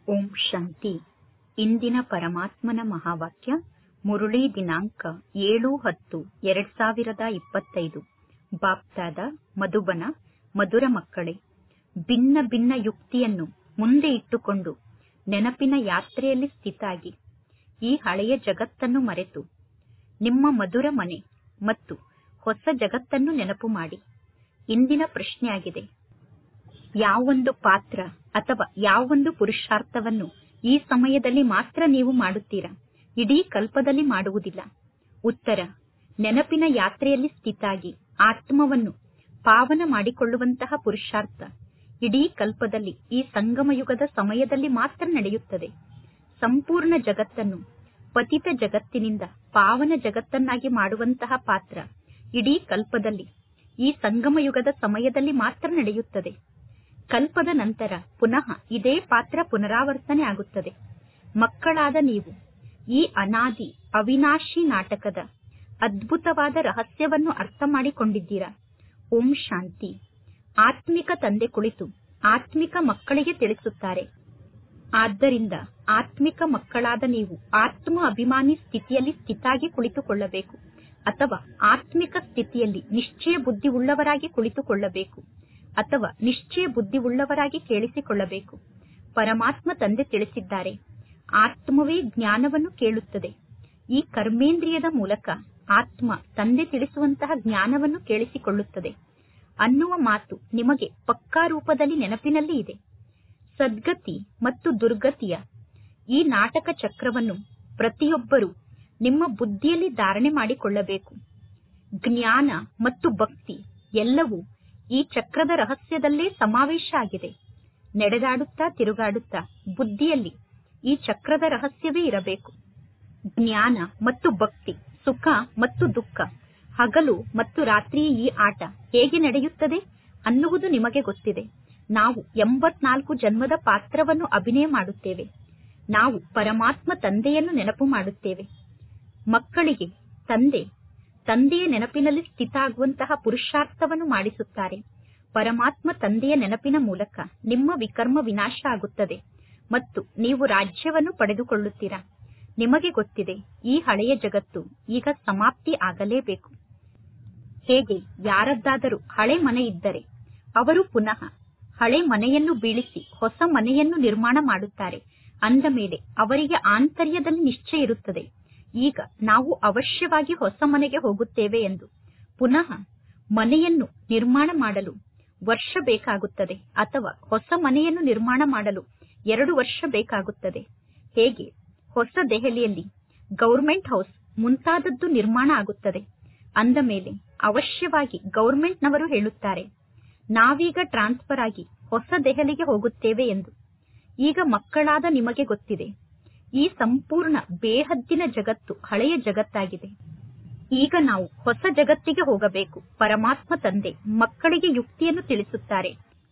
ಓಂ ಶಾಂತಿ ಇಂದಿನ ಪರಮಾತ್ಮನ ಮಹಾವಾಕ್ಯ ಮುರುಳಿ ದಿನಾಂಕ ಏಳು ಹತ್ತು ಎರಡ್ ಸಾವಿರದ ಇಪ್ಪತ್ತೈದು ಬಾಪ್ದಾದ ಮಧುಬನ ಮಧುರ ಮಕ್ಕಳೇ ಭಿನ್ನ ಭಿನ್ನ ಯುಕ್ತಿಯನ್ನು ಮುಂದೆ ಇಟ್ಟುಕೊಂಡು ನೆನಪಿನ ಯಾತ್ರೆಯಲ್ಲಿ ಸ್ಥಿತಾಗಿ ಈ ಹಳೆಯ ಜಗತ್ತನ್ನು ಮರೆತು ನಿಮ್ಮ ಮಧುರ ಮನೆ ಮತ್ತು ಹೊಸ ಜಗತ್ತನ್ನು ನೆನಪು ಮಾಡಿ ಇಂದಿನ ಪ್ರಶ್ನೆಯಾಗಿದೆ ಯಾವೊಂದು ಪಾತ್ರ ಅಥವಾ ಯಾವೊಂದು ಪುರುಷಾರ್ಥವನ್ನು ಈ ಸಮಯದಲ್ಲಿ ಮಾತ್ರ ನೀವು ಮಾಡುತ್ತೀರಾ ಇಡೀ ಕಲ್ಪದಲ್ಲಿ ಮಾಡುವುದಿಲ್ಲ ಉತ್ತರ ನೆನಪಿನ ಯಾತ್ರೆಯಲ್ಲಿ ಸ್ಥಿತಾಗಿ ಆತ್ಮವನ್ನು ಪಾವನ ಮಾಡಿಕೊಳ್ಳುವಂತಹ ಪುರುಷಾರ್ಥ ಇಡೀ ಕಲ್ಪದಲ್ಲಿ ಈ ಸಂಗಮಯುಗದ ಸಮಯದಲ್ಲಿ ಮಾತ್ರ ನಡೆಯುತ್ತದೆ ಸಂಪೂರ್ಣ ಜಗತ್ತನ್ನು ಪತಿತ ಜಗತ್ತಿನಿಂದ ಪಾವನ ಜಗತ್ತನ್ನಾಗಿ ಮಾಡುವಂತಹ ಪಾತ್ರ ಇಡೀ ಕಲ್ಪದಲ್ಲಿ ಈ ಸಂಗಮಯುಗದ ಸಮಯದಲ್ಲಿ ಮಾತ್ರ ನಡೆಯುತ್ತದೆ ಕಲ್ಪದ ನಂತರ ಪುನಃ ಇದೇ ಪಾತ್ರ ಪುನರಾವರ್ತನೆ ಆಗುತ್ತದೆ ಮಕ್ಕಳಾದ ನೀವು ಈ ಅನಾದಿ ಅವಿನಾಶಿ ನಾಟಕದ ಅದ್ಭುತವಾದ ರಹಸ್ಯವನ್ನು ಅರ್ಥ ಮಾಡಿಕೊಂಡಿದ್ದೀರಾ ಓಂ ಶಾಂತಿ ಆತ್ಮಿಕ ತಂದೆ ಕುಳಿತು ಆತ್ಮಿಕ ಮಕ್ಕಳಿಗೆ ತಿಳಿಸುತ್ತಾರೆ ಆದ್ದರಿಂದ ಆತ್ಮಿಕ ಮಕ್ಕಳಾದ ನೀವು ಆತ್ಮ ಅಭಿಮಾನಿ ಸ್ಥಿತಿಯಲ್ಲಿ ಸ್ಥಿತಾಗಿ ಕುಳಿತುಕೊಳ್ಳಬೇಕು ಅಥವಾ ಆತ್ಮಿಕ ಸ್ಥಿತಿಯಲ್ಲಿ ನಿಶ್ಚಯ ಬುದ್ಧಿ ಉಳ್ಳವರಾಗಿ ಕುಳಿತುಕೊಳ್ಳಬೇಕು ಅಥವಾ ನಿಶ್ಚಯ ಬುದ್ಧಿ ಉಳ್ಳವರಾಗಿ ಕೇಳಿಸಿಕೊಳ್ಳಬೇಕು ಪರಮಾತ್ಮ ತಂದೆ ತಿಳಿಸಿದ್ದಾರೆ ಆತ್ಮವೇ ಜ್ಞಾನವನ್ನು ಕೇಳುತ್ತದೆ ಈ ಕರ್ಮೇಂದ್ರಿಯದ ಮೂಲಕ ಆತ್ಮ ತಂದೆ ತಿಳಿಸುವಂತಹ ಜ್ಞಾನವನ್ನು ಕೇಳಿಸಿಕೊಳ್ಳುತ್ತದೆ ಅನ್ನುವ ಮಾತು ನಿಮಗೆ ಪಕ್ಕಾ ರೂಪದಲ್ಲಿ ನೆನಪಿನಲ್ಲಿ ಇದೆ ಸದ್ಗತಿ ಮತ್ತು ದುರ್ಗತಿಯ ಈ ನಾಟಕ ಚಕ್ರವನ್ನು ಪ್ರತಿಯೊಬ್ಬರೂ ನಿಮ್ಮ ಬುದ್ಧಿಯಲ್ಲಿ ಧಾರಣೆ ಮಾಡಿಕೊಳ್ಳಬೇಕು ಜ್ಞಾನ ಮತ್ತು ಭಕ್ತಿ ಎಲ್ಲವೂ ಈ ಚಕ್ರದ ರಹಸ್ಯದಲ್ಲೇ ಸಮಾವೇಶ ಆಗಿದೆ ನಡೆದಾಡುತ್ತಾ ತಿರುಗಾಡುತ್ತಾ ಬುದ್ಧಿಯಲ್ಲಿ ಈ ಚಕ್ರದ ರಹಸ್ಯವೇ ಇರಬೇಕು ಜ್ಞಾನ ಮತ್ತು ಭಕ್ತಿ ಸುಖ ಮತ್ತು ದುಃಖ ಹಗಲು ಮತ್ತು ರಾತ್ರಿಯ ಈ ಆಟ ಹೇಗೆ ನಡೆಯುತ್ತದೆ ಅನ್ನುವುದು ನಿಮಗೆ ಗೊತ್ತಿದೆ ನಾವು ಎಂಬತ್ನಾಲ್ಕು ಜನ್ಮದ ಪಾತ್ರವನ್ನು ಅಭಿನಯ ಮಾಡುತ್ತೇವೆ ನಾವು ಪರಮಾತ್ಮ ತಂದೆಯನ್ನು ನೆನಪು ಮಾಡುತ್ತೇವೆ ಮಕ್ಕಳಿಗೆ ತಂದೆ ತಂದೆಯ ನೆನಪಿನಲ್ಲಿ ಸ್ಥಿತ ಆಗುವಂತಹ ಪುರುಷಾರ್ಥವನ್ನು ಮಾಡಿಸುತ್ತಾರೆ ಪರಮಾತ್ಮ ತಂದೆಯ ನೆನಪಿನ ಮೂಲಕ ನಿಮ್ಮ ವಿಕರ್ಮ ವಿನಾಶ ಆಗುತ್ತದೆ ಮತ್ತು ನೀವು ರಾಜ್ಯವನ್ನು ಪಡೆದುಕೊಳ್ಳುತ್ತೀರಾ ನಿಮಗೆ ಗೊತ್ತಿದೆ ಈ ಹಳೆಯ ಜಗತ್ತು ಈಗ ಸಮಾಪ್ತಿ ಆಗಲೇಬೇಕು ಹೇಗೆ ಯಾರದ್ದಾದರೂ ಹಳೆ ಮನೆ ಇದ್ದರೆ ಅವರು ಪುನಃ ಹಳೆ ಮನೆಯನ್ನು ಬೀಳಿಸಿ ಹೊಸ ಮನೆಯನ್ನು ನಿರ್ಮಾಣ ಮಾಡುತ್ತಾರೆ ಅಂದ ಮೇಲೆ ಅವರಿಗೆ ಆಂತರ್ಯದಲ್ಲಿ ನಿಶ್ಚಯ ಇರುತ್ತದೆ ಈಗ ನಾವು ಅವಶ್ಯವಾಗಿ ಹೊಸ ಮನೆಗೆ ಹೋಗುತ್ತೇವೆ ಎಂದು ಪುನಃ ಮನೆಯನ್ನು ನಿರ್ಮಾಣ ಮಾಡಲು ವರ್ಷ ಬೇಕಾಗುತ್ತದೆ ಅಥವಾ ಹೊಸ ಮನೆಯನ್ನು ನಿರ್ಮಾಣ ಮಾಡಲು ಎರಡು ವರ್ಷ ಬೇಕಾಗುತ್ತದೆ ಹೇಗೆ ಹೊಸ ದೆಹಲಿಯಲ್ಲಿ ಗೌರ್ಮೆಂಟ್ ಹೌಸ್ ಮುಂತಾದದ್ದು ನಿರ್ಮಾಣ ಆಗುತ್ತದೆ ಅಂದ ಮೇಲೆ ಅವಶ್ಯವಾಗಿ ಗೌರ್ಮೆಂಟ್ನವರು ಹೇಳುತ್ತಾರೆ ನಾವೀಗ ಟ್ರಾನ್ಸ್ಫರ್ ಆಗಿ ಹೊಸ ದೆಹಲಿಗೆ ಹೋಗುತ್ತೇವೆ ಎಂದು ಈಗ ಮಕ್ಕಳಾದ ನಿಮಗೆ ಗೊತ್ತಿದೆ ಈ ಸಂಪೂರ್ಣ ಬೇಹದ್ದಿನ ಜಗತ್ತು ಹಳೆಯ ಜಗತ್ತಾಗಿದೆ ಈಗ ನಾವು ಹೊಸ ಜಗತ್ತಿಗೆ ಹೋಗಬೇಕು ಪರಮಾತ್ಮ ತಂದೆ ಮಕ್ಕಳಿಗೆ ಯುಕ್ತಿಯನ್ನು ತಿಳಿಸುತ್ತಾರೆ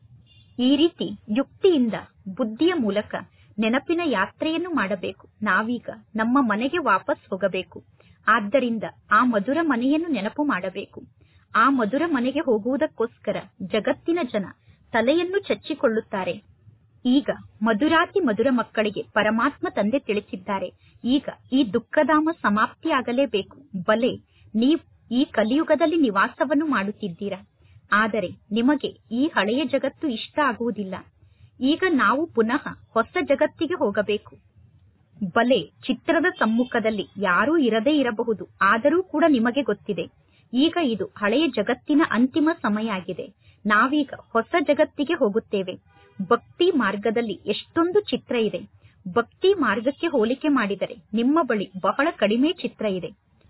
ಈ ರೀತಿ ಯುಕ್ತಿಯಿಂದ ಬುದ್ಧಿಯ ಮೂಲಕ ನೆನಪಿನ ಯಾತ್ರೆಯನ್ನು ಮಾಡಬೇಕು ನಾವೀಗ ನಮ್ಮ ಮನೆಗೆ ವಾಪಸ್ ಹೋಗಬೇಕು ಆದ್ದರಿಂದ ಆ ಮಧುರ ಮನೆಯನ್ನು ನೆನಪು ಮಾಡಬೇಕು ಆ ಮಧುರ ಮನೆಗೆ ಹೋಗುವುದಕ್ಕೋಸ್ಕರ ಜಗತ್ತಿನ ಜನ ತಲೆಯನ್ನು ಚಚ್ಚಿಕೊಳ್ಳುತ್ತಾರೆ ಈಗ ಮಧುರಾತಿ ಮಧುರ ಮಕ್ಕಳಿಗೆ ಪರಮಾತ್ಮ ತಂದೆ ತಿಳಿಸಿದ್ದಾರೆ ಈಗ ಈ ದುಃಖಧಾಮ ಸಮಾಪ್ತಿಯಾಗಲೇಬೇಕು ಬಲೆ ನೀವು ಈ ಕಲಿಯುಗದಲ್ಲಿ ನಿವಾಸವನ್ನು ಮಾಡುತ್ತಿದ್ದೀರಾ ಆದರೆ ನಿಮಗೆ ಈ ಹಳೆಯ ಜಗತ್ತು ಇಷ್ಟ ಆಗುವುದಿಲ್ಲ ಈಗ ನಾವು ಪುನಃ ಹೊಸ ಜಗತ್ತಿಗೆ ಹೋಗಬೇಕು ಬಲೆ ಚಿತ್ರದ ಸಮ್ಮುಖದಲ್ಲಿ ಯಾರೂ ಇರದೇ ಇರಬಹುದು ಆದರೂ ಕೂಡ ನಿಮಗೆ ಗೊತ್ತಿದೆ ಈಗ ಇದು ಹಳೆಯ ಜಗತ್ತಿನ ಅಂತಿಮ ಸಮಯ ಆಗಿದೆ ನಾವೀಗ ಹೊಸ ಜಗತ್ತಿಗೆ ಹೋಗುತ್ತೇವೆ ಭಕ್ತಿ ಮಾರ್ಗದಲ್ಲಿ ಎಷ್ಟೊಂದು ಚಿತ್ರ ಇದೆ ಭಕ್ತಿ ಮಾರ್ಗಕ್ಕೆ ಹೋಲಿಕೆ ಮಾಡಿದರೆ ನಿಮ್ಮ ಬಳಿ ಬಹಳ ಕಡಿಮೆ ಚಿತ್ರ ಇದೆ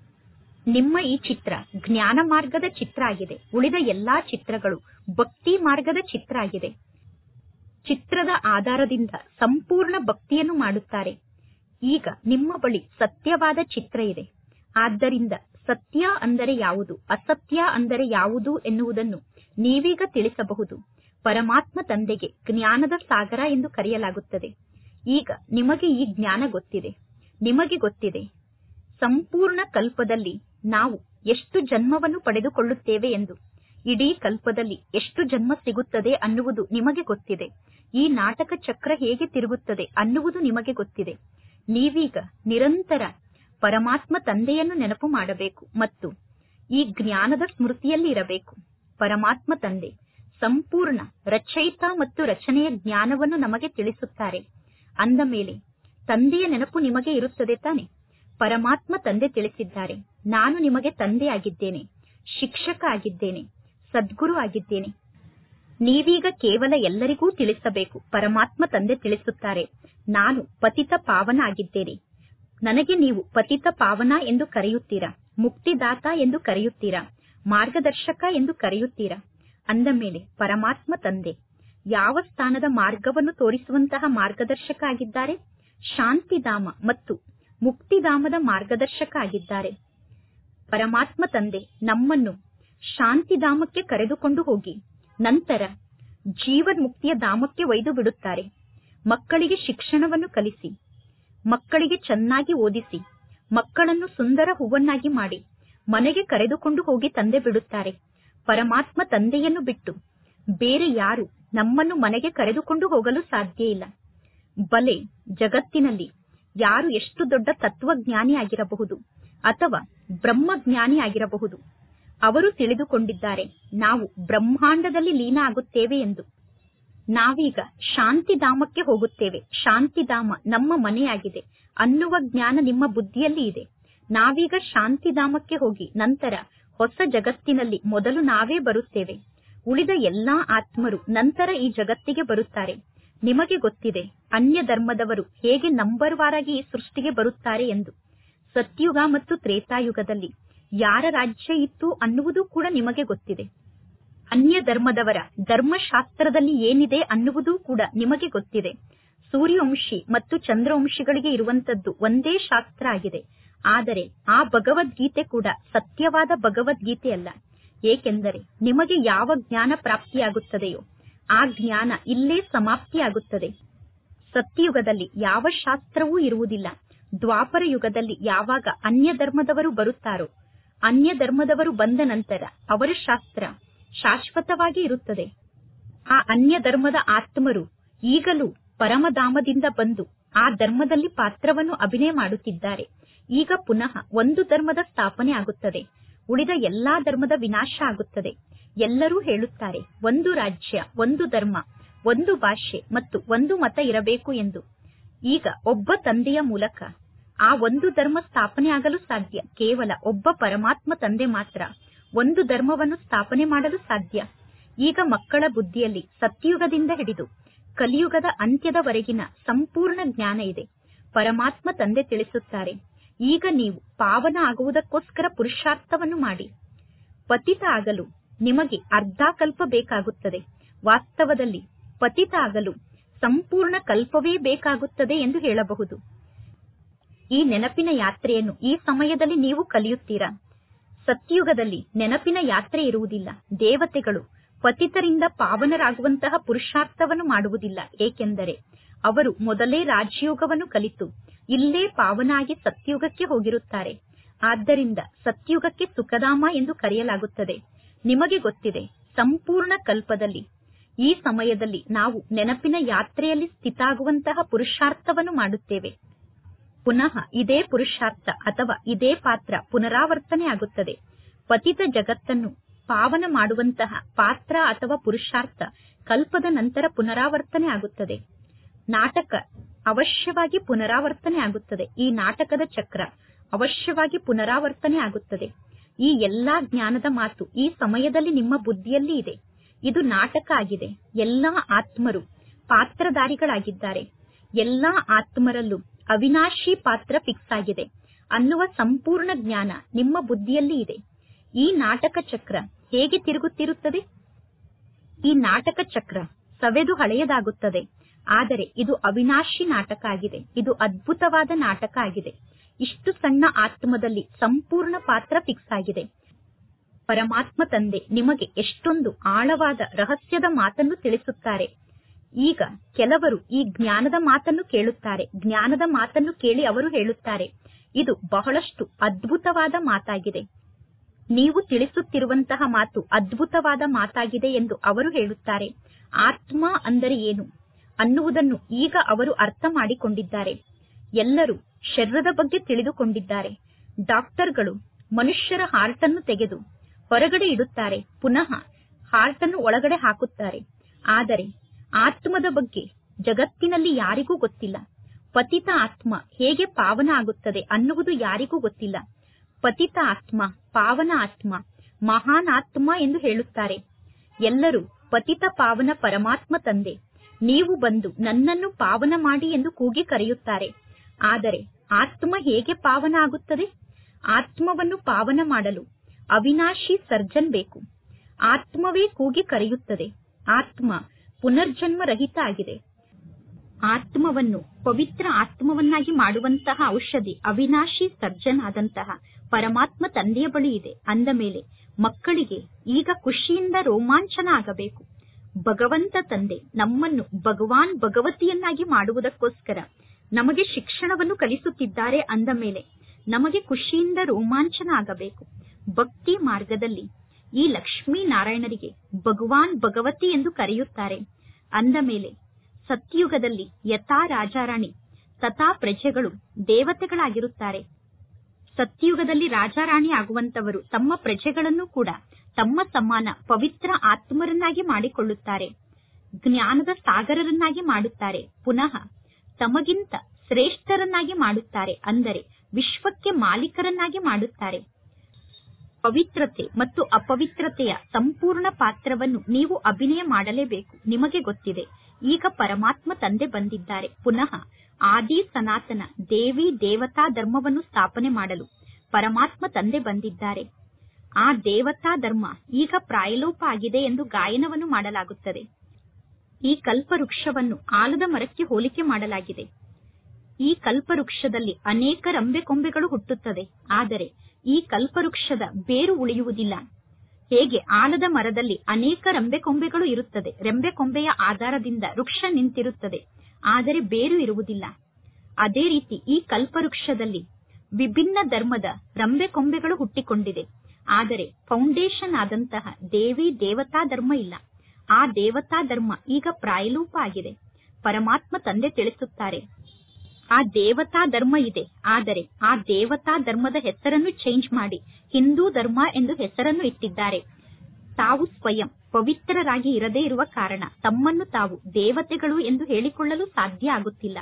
ನಿಮ್ಮ ಈ ಚಿತ್ರ ಜ್ಞಾನ ಮಾರ್ಗದ ಚಿತ್ರ ಆಗಿದೆ ಉಳಿದ ಎಲ್ಲಾ ಚಿತ್ರಗಳು ಭಕ್ತಿ ಮಾರ್ಗದ ಚಿತ್ರ ಆಗಿದೆ ಚಿತ್ರದ ಆಧಾರದಿಂದ ಸಂಪೂರ್ಣ ಭಕ್ತಿಯನ್ನು ಮಾಡುತ್ತಾರೆ ಈಗ ನಿಮ್ಮ ಬಳಿ ಸತ್ಯವಾದ ಚಿತ್ರ ಇದೆ ಆದ್ದರಿಂದ ಸತ್ಯ ಅಂದರೆ ಯಾವುದು ಅಸತ್ಯ ಅಂದರೆ ಯಾವುದು ಎನ್ನುವುದನ್ನು ನೀವೀಗ ತಿಳಿಸಬಹುದು ಪರಮಾತ್ಮ ತಂದೆಗೆ ಜ್ಞಾನದ ಸಾಗರ ಎಂದು ಕರೆಯಲಾಗುತ್ತದೆ ಈಗ ನಿಮಗೆ ಈ ಜ್ಞಾನ ಗೊತ್ತಿದೆ ನಿಮಗೆ ಗೊತ್ತಿದೆ ಸಂಪೂರ್ಣ ಕಲ್ಪದಲ್ಲಿ ನಾವು ಎಷ್ಟು ಜನ್ಮವನ್ನು ಪಡೆದುಕೊಳ್ಳುತ್ತೇವೆ ಎಂದು ಇಡೀ ಕಲ್ಪದಲ್ಲಿ ಎಷ್ಟು ಜನ್ಮ ಸಿಗುತ್ತದೆ ಅನ್ನುವುದು ನಿಮಗೆ ಗೊತ್ತಿದೆ ಈ ನಾಟಕ ಚಕ್ರ ಹೇಗೆ ತಿರುಗುತ್ತದೆ ಅನ್ನುವುದು ನಿಮಗೆ ಗೊತ್ತಿದೆ ನೀವೀಗ ನಿರಂತರ ಪರಮಾತ್ಮ ತಂದೆಯನ್ನು ನೆನಪು ಮಾಡಬೇಕು ಮತ್ತು ಈ ಜ್ಞಾನದ ಸ್ಮೃತಿಯಲ್ಲಿ ಇರಬೇಕು ಪರಮಾತ್ಮ ತಂದೆ ಸಂಪೂರ್ಣ ರಚಯಿತ ಮತ್ತು ರಚನೆಯ ಜ್ಞಾನವನ್ನು ನಮಗೆ ತಿಳಿಸುತ್ತಾರೆ ಅಂದ ಮೇಲೆ ತಂದೆಯ ನೆನಪು ನಿಮಗೆ ಇರುತ್ತದೆ ತಾನೆ ಪರಮಾತ್ಮ ತಂದೆ ತಿಳಿಸಿದ್ದಾರೆ ನಾನು ನಿಮಗೆ ತಂದೆ ಆಗಿದ್ದೇನೆ ಶಿಕ್ಷಕ ಆಗಿದ್ದೇನೆ ಸದ್ಗುರು ಆಗಿದ್ದೇನೆ ನೀವೀಗ ಕೇವಲ ಎಲ್ಲರಿಗೂ ತಿಳಿಸಬೇಕು ಪರಮಾತ್ಮ ತಂದೆ ತಿಳಿಸುತ್ತಾರೆ ನಾನು ಪತಿತ ಪಾವನ ಆಗಿದ್ದೇನೆ ನನಗೆ ನೀವು ಪತಿತ ಪಾವನ ಎಂದು ಕರೆಯುತ್ತೀರಾ ಮುಕ್ತಿದಾತ ಎಂದು ಕರೆಯುತ್ತೀರಾ ಮಾರ್ಗದರ್ಶಕ ಎಂದು ಕರೆಯುತ್ತೀರಾ ಅಂದ ಮೇಲೆ ಪರಮಾತ್ಮ ತಂದೆ ಯಾವ ಸ್ಥಾನದ ಮಾರ್ಗವನ್ನು ತೋರಿಸುವಂತಹ ಮಾರ್ಗದರ್ಶಕ ಆಗಿದ್ದಾರೆ ಶಾಂತಿಧಾಮ ಮತ್ತು ಮುಕ್ತಿಧಾಮದ ಮಾರ್ಗದರ್ಶಕ ಆಗಿದ್ದಾರೆ ಪರಮಾತ್ಮ ತಂದೆ ನಮ್ಮನ್ನು ಶಾಂತಿಧಾಮಕ್ಕೆ ಕರೆದುಕೊಂಡು ಹೋಗಿ ನಂತರ ಜೀವನ್ ಮುಕ್ತಿಯ ಧಾಮಕ್ಕೆ ಒಯ್ದು ಬಿಡುತ್ತಾರೆ ಮಕ್ಕಳಿಗೆ ಶಿಕ್ಷಣವನ್ನು ಕಲಿಸಿ ಮಕ್ಕಳಿಗೆ ಚೆನ್ನಾಗಿ ಓದಿಸಿ ಮಕ್ಕಳನ್ನು ಸುಂದರ ಹೂವನ್ನಾಗಿ ಮಾಡಿ ಮನೆಗೆ ಕರೆದುಕೊಂಡು ಹೋಗಿ ತಂದೆ ಬಿಡುತ್ತಾರೆ ಪರಮಾತ್ಮ ತಂದೆಯನ್ನು ಬಿಟ್ಟು ಬೇರೆ ಯಾರು ನಮ್ಮನ್ನು ಮನೆಗೆ ಕರೆದುಕೊಂಡು ಹೋಗಲು ಸಾಧ್ಯ ಇಲ್ಲ ಬಲೆ ಜಗತ್ತಿನಲ್ಲಿ ಯಾರು ಎಷ್ಟು ದೊಡ್ಡ ತತ್ವಜ್ಞಾನಿ ಆಗಿರಬಹುದು ಅಥವಾ ಬ್ರಹ್ಮಜ್ಞಾನಿ ಆಗಿರಬಹುದು ಅವರು ತಿಳಿದುಕೊಂಡಿದ್ದಾರೆ ನಾವು ಬ್ರಹ್ಮಾಂಡದಲ್ಲಿ ಲೀನ ಆಗುತ್ತೇವೆ ಎಂದು ನಾವೀಗ ಶಾಂತಿಧಾಮಕ್ಕೆ ಹೋಗುತ್ತೇವೆ ಶಾಂತಿಧಾಮ ನಮ್ಮ ಮನೆಯಾಗಿದೆ ಅನ್ನುವ ಜ್ಞಾನ ನಿಮ್ಮ ಬುದ್ಧಿಯಲ್ಲಿ ಇದೆ ನಾವೀಗ ಶಾಂತಿಧಾಮಕ್ಕೆ ಹೋಗಿ ನಂತರ ಹೊಸ ಜಗತ್ತಿನಲ್ಲಿ ಮೊದಲು ನಾವೇ ಬರುತ್ತೇವೆ ಉಳಿದ ಎಲ್ಲಾ ಆತ್ಮರು ನಂತರ ಈ ಜಗತ್ತಿಗೆ ಬರುತ್ತಾರೆ ನಿಮಗೆ ಗೊತ್ತಿದೆ ಅನ್ಯ ಧರ್ಮದವರು ಹೇಗೆ ನಂಬರ್ ವಾರಾಗಿ ಈ ಸೃಷ್ಟಿಗೆ ಬರುತ್ತಾರೆ ಎಂದು ಸತ್ಯುಗ ಮತ್ತು ತ್ರೇತಾಯುಗದಲ್ಲಿ ಯಾರ ರಾಜ್ಯ ಇತ್ತು ಅನ್ನುವುದು ಕೂಡ ನಿಮಗೆ ಗೊತ್ತಿದೆ ಅನ್ಯ ಧರ್ಮದವರ ಧರ್ಮಶಾಸ್ತ್ರದಲ್ಲಿ ಏನಿದೆ ಅನ್ನುವುದೂ ಕೂಡ ನಿಮಗೆ ಗೊತ್ತಿದೆ ಸೂರ್ಯವಂಶಿ ಮತ್ತು ಚಂದ್ರವಂಶಿಗಳಿಗೆ ಇರುವಂತದ್ದು ಒಂದೇ ಶಾಸ್ತ್ರ ಆಗಿದೆ ಆದರೆ ಆ ಭಗವದ್ಗೀತೆ ಕೂಡ ಸತ್ಯವಾದ ಭಗವದ್ಗೀತೆಯಲ್ಲ ಏಕೆಂದರೆ ನಿಮಗೆ ಯಾವ ಜ್ಞಾನ ಪ್ರಾಪ್ತಿಯಾಗುತ್ತದೆಯೋ ಆ ಜ್ಞಾನ ಇಲ್ಲೇ ಸಮಾಪ್ತಿಯಾಗುತ್ತದೆ ಸತ್ಯಯುಗದಲ್ಲಿ ಯಾವ ಶಾಸ್ತ್ರವೂ ಇರುವುದಿಲ್ಲ ದ್ವಾಪರ ಯುಗದಲ್ಲಿ ಯಾವಾಗ ಅನ್ಯ ಧರ್ಮದವರು ಬರುತ್ತಾರೋ ಅನ್ಯ ಧರ್ಮದವರು ಬಂದ ನಂತರ ಅವರ ಶಾಸ್ತ್ರ ಶಾಶ್ವತವಾಗಿ ಇರುತ್ತದೆ ಆ ಅನ್ಯ ಧರ್ಮದ ಆತ್ಮರು ಈಗಲೂ ಪರಮಧಾಮದಿಂದ ಬಂದು ಆ ಧರ್ಮದಲ್ಲಿ ಪಾತ್ರವನ್ನು ಅಭಿನಯ ಮಾಡುತ್ತಿದ್ದಾರೆ ಈಗ ಪುನಃ ಒಂದು ಧರ್ಮದ ಸ್ಥಾಪನೆ ಆಗುತ್ತದೆ ಉಳಿದ ಎಲ್ಲಾ ಧರ್ಮದ ವಿನಾಶ ಆಗುತ್ತದೆ ಎಲ್ಲರೂ ಹೇಳುತ್ತಾರೆ ಒಂದು ರಾಜ್ಯ ಒಂದು ಧರ್ಮ ಒಂದು ಭಾಷೆ ಮತ್ತು ಒಂದು ಮತ ಇರಬೇಕು ಎಂದು ಈಗ ಒಬ್ಬ ತಂದೆಯ ಮೂಲಕ ಆ ಒಂದು ಧರ್ಮ ಸ್ಥಾಪನೆ ಆಗಲು ಸಾಧ್ಯ ಕೇವಲ ಒಬ್ಬ ಪರಮಾತ್ಮ ತಂದೆ ಮಾತ್ರ ಒಂದು ಧರ್ಮವನ್ನು ಸ್ಥಾಪನೆ ಮಾಡಲು ಸಾಧ್ಯ ಈಗ ಮಕ್ಕಳ ಬುದ್ಧಿಯಲ್ಲಿ ಸತ್ಯಯುಗದಿಂದ ಹಿಡಿದು ಕಲಿಯುಗದ ಅಂತ್ಯದವರೆಗಿನ ಸಂಪೂರ್ಣ ಜ್ಞಾನ ಇದೆ ಪರಮಾತ್ಮ ತಂದೆ ತಿಳಿಸುತ್ತಾರೆ ಈಗ ನೀವು ಪಾವನ ಆಗುವುದಕ್ಕೋಸ್ಕರ ಪುರುಷಾರ್ಥವನ್ನು ಮಾಡಿ ಪತಿತ ಆಗಲು ನಿಮಗೆ ಅರ್ಧ ಕಲ್ಪ ಬೇಕಾಗುತ್ತದೆ ವಾಸ್ತವದಲ್ಲಿ ಪತಿತ ಆಗಲು ಸಂಪೂರ್ಣ ಕಲ್ಪವೇ ಬೇಕಾಗುತ್ತದೆ ಎಂದು ಹೇಳಬಹುದು ಈ ನೆನಪಿನ ಯಾತ್ರೆಯನ್ನು ಈ ಸಮಯದಲ್ಲಿ ನೀವು ಕಲಿಯುತ್ತೀರಾ ಸತ್ಯಯುಗದಲ್ಲಿ ನೆನಪಿನ ಯಾತ್ರೆ ಇರುವುದಿಲ್ಲ ದೇವತೆಗಳು ಪತಿತರಿಂದ ಪಾವನರಾಗುವಂತಹ ಪುರುಷಾರ್ಥವನ್ನು ಮಾಡುವುದಿಲ್ಲ ಏಕೆಂದರೆ ಅವರು ಮೊದಲೇ ರಾಜಯೋಗವನ್ನು ಕಲಿತು ಇಲ್ಲೇ ಪಾವನಾಗಿ ಸತ್ಯುಗಕ್ಕೆ ಹೋಗಿರುತ್ತಾರೆ ಆದ್ದರಿಂದ ಸತ್ಯುಗಕ್ಕೆ ಸುಖಧಾಮ ಎಂದು ಕರೆಯಲಾಗುತ್ತದೆ ನಿಮಗೆ ಗೊತ್ತಿದೆ ಸಂಪೂರ್ಣ ಕಲ್ಪದಲ್ಲಿ ಈ ಸಮಯದಲ್ಲಿ ನಾವು ನೆನಪಿನ ಯಾತ್ರೆಯಲ್ಲಿ ಸ್ಥಿತಾಗುವಂತಹ ಪುರುಷಾರ್ಥವನ್ನು ಮಾಡುತ್ತೇವೆ ಪುನಃ ಇದೇ ಪುರುಷಾರ್ಥ ಅಥವಾ ಇದೇ ಪಾತ್ರ ಪುನರಾವರ್ತನೆ ಆಗುತ್ತದೆ ಪತಿತ ಜಗತ್ತನ್ನು ಪಾವನ ಮಾಡುವಂತಹ ಪಾತ್ರ ಅಥವಾ ಪುರುಷಾರ್ಥ ಕಲ್ಪದ ನಂತರ ಪುನರಾವರ್ತನೆ ಆಗುತ್ತದೆ ನಾಟಕ ಅವಶ್ಯವಾಗಿ ಪುನರಾವರ್ತನೆ ಆಗುತ್ತದೆ ಈ ನಾಟಕದ ಚಕ್ರ ಅವಶ್ಯವಾಗಿ ಪುನರಾವರ್ತನೆ ಆಗುತ್ತದೆ ಈ ಎಲ್ಲಾ ಜ್ಞಾನದ ಮಾತು ಈ ಸಮಯದಲ್ಲಿ ನಿಮ್ಮ ಬುದ್ಧಿಯಲ್ಲಿ ಇದೆ ಇದು ನಾಟಕ ಆಗಿದೆ ಎಲ್ಲಾ ಆತ್ಮರು ಪಾತ್ರಧಾರಿಗಳಾಗಿದ್ದಾರೆ ಎಲ್ಲಾ ಆತ್ಮರಲ್ಲೂ ಅವಿನಾಶಿ ಪಾತ್ರ ಫಿಕ್ಸ್ ಆಗಿದೆ ಅನ್ನುವ ಸಂಪೂರ್ಣ ಜ್ಞಾನ ನಿಮ್ಮ ಬುದ್ಧಿಯಲ್ಲಿ ಇದೆ ಈ ನಾಟಕ ಚಕ್ರ ಹೇಗೆ ತಿರುಗುತ್ತಿರುತ್ತದೆ ಈ ನಾಟಕ ಚಕ್ರ ಸವೆದು ಹಳೆಯದಾಗುತ್ತದೆ ಆದರೆ ಇದು ಅವಿನಾಶಿ ನಾಟಕ ಆಗಿದೆ ಇದು ಅದ್ಭುತವಾದ ನಾಟಕ ಆಗಿದೆ ಇಷ್ಟು ಸಣ್ಣ ಆತ್ಮದಲ್ಲಿ ಸಂಪೂರ್ಣ ಪಾತ್ರ ಫಿಕ್ಸ್ ಆಗಿದೆ ಪರಮಾತ್ಮ ತಂದೆ ನಿಮಗೆ ಎಷ್ಟೊಂದು ಆಳವಾದ ರಹಸ್ಯದ ಮಾತನ್ನು ತಿಳಿಸುತ್ತಾರೆ ಈಗ ಕೆಲವರು ಈ ಜ್ಞಾನದ ಮಾತನ್ನು ಕೇಳುತ್ತಾರೆ ಜ್ಞಾನದ ಮಾತನ್ನು ಕೇಳಿ ಅವರು ಹೇಳುತ್ತಾರೆ ಇದು ಬಹಳಷ್ಟು ಅದ್ಭುತವಾದ ಮಾತಾಗಿದೆ ನೀವು ತಿಳಿಸುತ್ತಿರುವಂತಹ ಮಾತು ಅದ್ಭುತವಾದ ಮಾತಾಗಿದೆ ಎಂದು ಅವರು ಹೇಳುತ್ತಾರೆ ಆತ್ಮ ಅಂದರೆ ಏನು ಅನ್ನುವುದನ್ನು ಈಗ ಅವರು ಅರ್ಥ ಮಾಡಿಕೊಂಡಿದ್ದಾರೆ ಎಲ್ಲರೂ ಶರೀರದ ಬಗ್ಗೆ ತಿಳಿದುಕೊಂಡಿದ್ದಾರೆ ಡಾಕ್ಟರ್ಗಳು ಮನುಷ್ಯರ ಹಾರ್ಟ್ ಅನ್ನು ತೆಗೆದು ಹೊರಗಡೆ ಇಡುತ್ತಾರೆ ಪುನಃ ಹಾರ್ಟ್ ಅನ್ನು ಒಳಗಡೆ ಹಾಕುತ್ತಾರೆ ಆದರೆ ಆತ್ಮದ ಬಗ್ಗೆ ಜಗತ್ತಿನಲ್ಲಿ ಯಾರಿಗೂ ಗೊತ್ತಿಲ್ಲ ಪತಿತ ಆತ್ಮ ಹೇಗೆ ಪಾವನ ಆಗುತ್ತದೆ ಅನ್ನುವುದು ಯಾರಿಗೂ ಗೊತ್ತಿಲ್ಲ ಪತಿತ ಆತ್ಮ ಪಾವನ ಆತ್ಮ ಮಹಾನ್ ಆತ್ಮ ಎಂದು ಹೇಳುತ್ತಾರೆ ಎಲ್ಲರೂ ಪತಿತ ಪಾವನ ಪರಮಾತ್ಮ ತಂದೆ ನೀವು ಬಂದು ನನ್ನನ್ನು ಪಾವನ ಮಾಡಿ ಎಂದು ಕೂಗಿ ಕರೆಯುತ್ತಾರೆ ಆದರೆ ಆತ್ಮ ಹೇಗೆ ಪಾವನ ಆಗುತ್ತದೆ ಆತ್ಮವನ್ನು ಪಾವನ ಮಾಡಲು ಅವಿನಾಶಿ ಸರ್ಜನ್ ಬೇಕು ಆತ್ಮವೇ ಕೂಗಿ ಕರೆಯುತ್ತದೆ ಆತ್ಮ ಪುನರ್ಜನ್ಮ ರಹಿತ ಆಗಿದೆ ಆತ್ಮವನ್ನು ಪವಿತ್ರ ಆತ್ಮವನ್ನಾಗಿ ಮಾಡುವಂತಹ ಔಷಧಿ ಅವಿನಾಶಿ ಸರ್ಜನ್ ಆದಂತಹ ಪರಮಾತ್ಮ ತಂದೆಯ ಬಳಿ ಇದೆ ಅಂದ ಮೇಲೆ ಮಕ್ಕಳಿಗೆ ಈಗ ಖುಷಿಯಿಂದ ರೋಮಾಂಚನ ಆಗಬೇಕು ಭಗವಂತ ತಂದೆ ನಮ್ಮನ್ನು ಭಗವಾನ್ ಭಗವತಿಯನ್ನಾಗಿ ಮಾಡುವುದಕ್ಕೋಸ್ಕರ ನಮಗೆ ಶಿಕ್ಷಣವನ್ನು ಕಲಿಸುತ್ತಿದ್ದಾರೆ ಅಂದ ಮೇಲೆ ನಮಗೆ ಖುಷಿಯಿಂದ ರೋಮಾಂಚನ ಆಗಬೇಕು ಭಕ್ತಿ ಮಾರ್ಗದಲ್ಲಿ ಈ ಲಕ್ಷ್ಮೀ ನಾರಾಯಣರಿಗೆ ಭಗವಾನ್ ಭಗವತಿ ಎಂದು ಕರೆಯುತ್ತಾರೆ ಅಂದ ಮೇಲೆ ಸತ್ಯುಗದಲ್ಲಿ ಯಥಾ ರಾಜಾರಾಣಿ ತಥಾ ಪ್ರಜೆಗಳು ದೇವತೆಗಳಾಗಿರುತ್ತಾರೆ ಸತ್ಯುಗದಲ್ಲಿ ರಾಜಾರಾಣಿ ಆಗುವಂತವರು ತಮ್ಮ ಪ್ರಜೆಗಳನ್ನು ಕೂಡ ತಮ್ಮ ಸಮಾನ ಪವಿತ್ರ ಆತ್ಮರನ್ನಾಗಿ ಮಾಡಿಕೊಳ್ಳುತ್ತಾರೆ ಜ್ಞಾನದ ಸಾಗರರನ್ನಾಗಿ ಮಾಡುತ್ತಾರೆ ಪುನಃ ತಮಗಿಂತ ಶ್ರೇಷ್ಠರನ್ನಾಗಿ ಮಾಡುತ್ತಾರೆ ಅಂದರೆ ವಿಶ್ವಕ್ಕೆ ಮಾಲೀಕರನ್ನಾಗಿ ಮಾಡುತ್ತಾರೆ ಪವಿತ್ರತೆ ಮತ್ತು ಅಪವಿತ್ರತೆಯ ಸಂಪೂರ್ಣ ಪಾತ್ರವನ್ನು ನೀವು ಅಭಿನಯ ಮಾಡಲೇಬೇಕು ನಿಮಗೆ ಗೊತ್ತಿದೆ ಈಗ ಪರಮಾತ್ಮ ತಂದೆ ಬಂದಿದ್ದಾರೆ ಪುನಃ ಆದಿ ಸನಾತನ ದೇವಿ ದೇವತಾ ಧರ್ಮವನ್ನು ಸ್ಥಾಪನೆ ಮಾಡಲು ಪರಮಾತ್ಮ ತಂದೆ ಬಂದಿದ್ದಾರೆ ಆ ದೇವತಾ ಧರ್ಮ ಈಗ ಪ್ರಾಯಲೋಪ ಆಗಿದೆ ಎಂದು ಗಾಯನವನ್ನು ಮಾಡಲಾಗುತ್ತದೆ ಈ ಕಲ್ಪವೃಕ್ಷವನ್ನು ಆಲದ ಮರಕ್ಕೆ ಹೋಲಿಕೆ ಮಾಡಲಾಗಿದೆ ಈ ಕಲ್ಪವೃಕ್ಷದಲ್ಲಿ ಅನೇಕ ರಂಬೆ ಕೊಂಬೆಗಳು ಹುಟ್ಟುತ್ತದೆ ಆದರೆ ಈ ಕಲ್ಪವೃಕ್ಷದ ಬೇರು ಉಳಿಯುವುದಿಲ್ಲ ಹೇಗೆ ಆಲದ ಮರದಲ್ಲಿ ಅನೇಕ ರೆಂಬೆ ಕೊಂಬೆಗಳು ಇರುತ್ತದೆ ರೆಂಬೆ ಕೊಂಬೆಯ ಆಧಾರದಿಂದ ವೃಕ್ಷ ನಿಂತಿರುತ್ತದೆ ಆದರೆ ಬೇರು ಇರುವುದಿಲ್ಲ ಅದೇ ರೀತಿ ಈ ಕಲ್ಪವೃಕ್ಷದಲ್ಲಿ ವಿಭಿನ್ನ ಧರ್ಮದ ರಂಬೆ ಕೊಂಬೆಗಳು ಹುಟ್ಟಿಕೊಂಡಿದೆ ಆದರೆ ಫೌಂಡೇಶನ್ ಆದಂತಹ ದೇವಿ ದೇವತಾ ಧರ್ಮ ಇಲ್ಲ ಆ ದೇವತಾ ಧರ್ಮ ಈಗ ಪ್ರಾಯಲೂಪ ಆಗಿದೆ ಪರಮಾತ್ಮ ತಂದೆ ತಿಳಿಸುತ್ತಾರೆ ಆ ದೇವತಾ ಧರ್ಮ ಇದೆ ಆದರೆ ಆ ದೇವತಾ ಧರ್ಮದ ಹೆಸರನ್ನು ಚೇಂಜ್ ಮಾಡಿ ಹಿಂದೂ ಧರ್ಮ ಎಂದು ಹೆಸರನ್ನು ಇಟ್ಟಿದ್ದಾರೆ ತಾವು ಸ್ವಯಂ ಪವಿತ್ರರಾಗಿ ಇರದೇ ಇರುವ ಕಾರಣ ತಮ್ಮನ್ನು ತಾವು ದೇವತೆಗಳು ಎಂದು ಹೇಳಿಕೊಳ್ಳಲು ಸಾಧ್ಯ ಆಗುತ್ತಿಲ್ಲ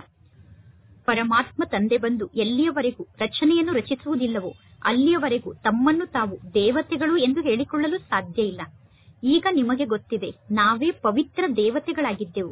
ಪರಮಾತ್ಮ ತಂದೆ ಬಂದು ಎಲ್ಲಿಯವರೆಗೂ ರಚನೆಯನ್ನು ರಚಿಸುವುದಿಲ್ಲವೋ ಅಲ್ಲಿಯವರೆಗೂ ತಮ್ಮನ್ನು ತಾವು ದೇವತೆಗಳು ಎಂದು ಹೇಳಿಕೊಳ್ಳಲು ಸಾಧ್ಯ ಇಲ್ಲ ಈಗ ನಿಮಗೆ ಗೊತ್ತಿದೆ ನಾವೇ ಪವಿತ್ರ ದೇವತೆಗಳಾಗಿದ್ದೆವು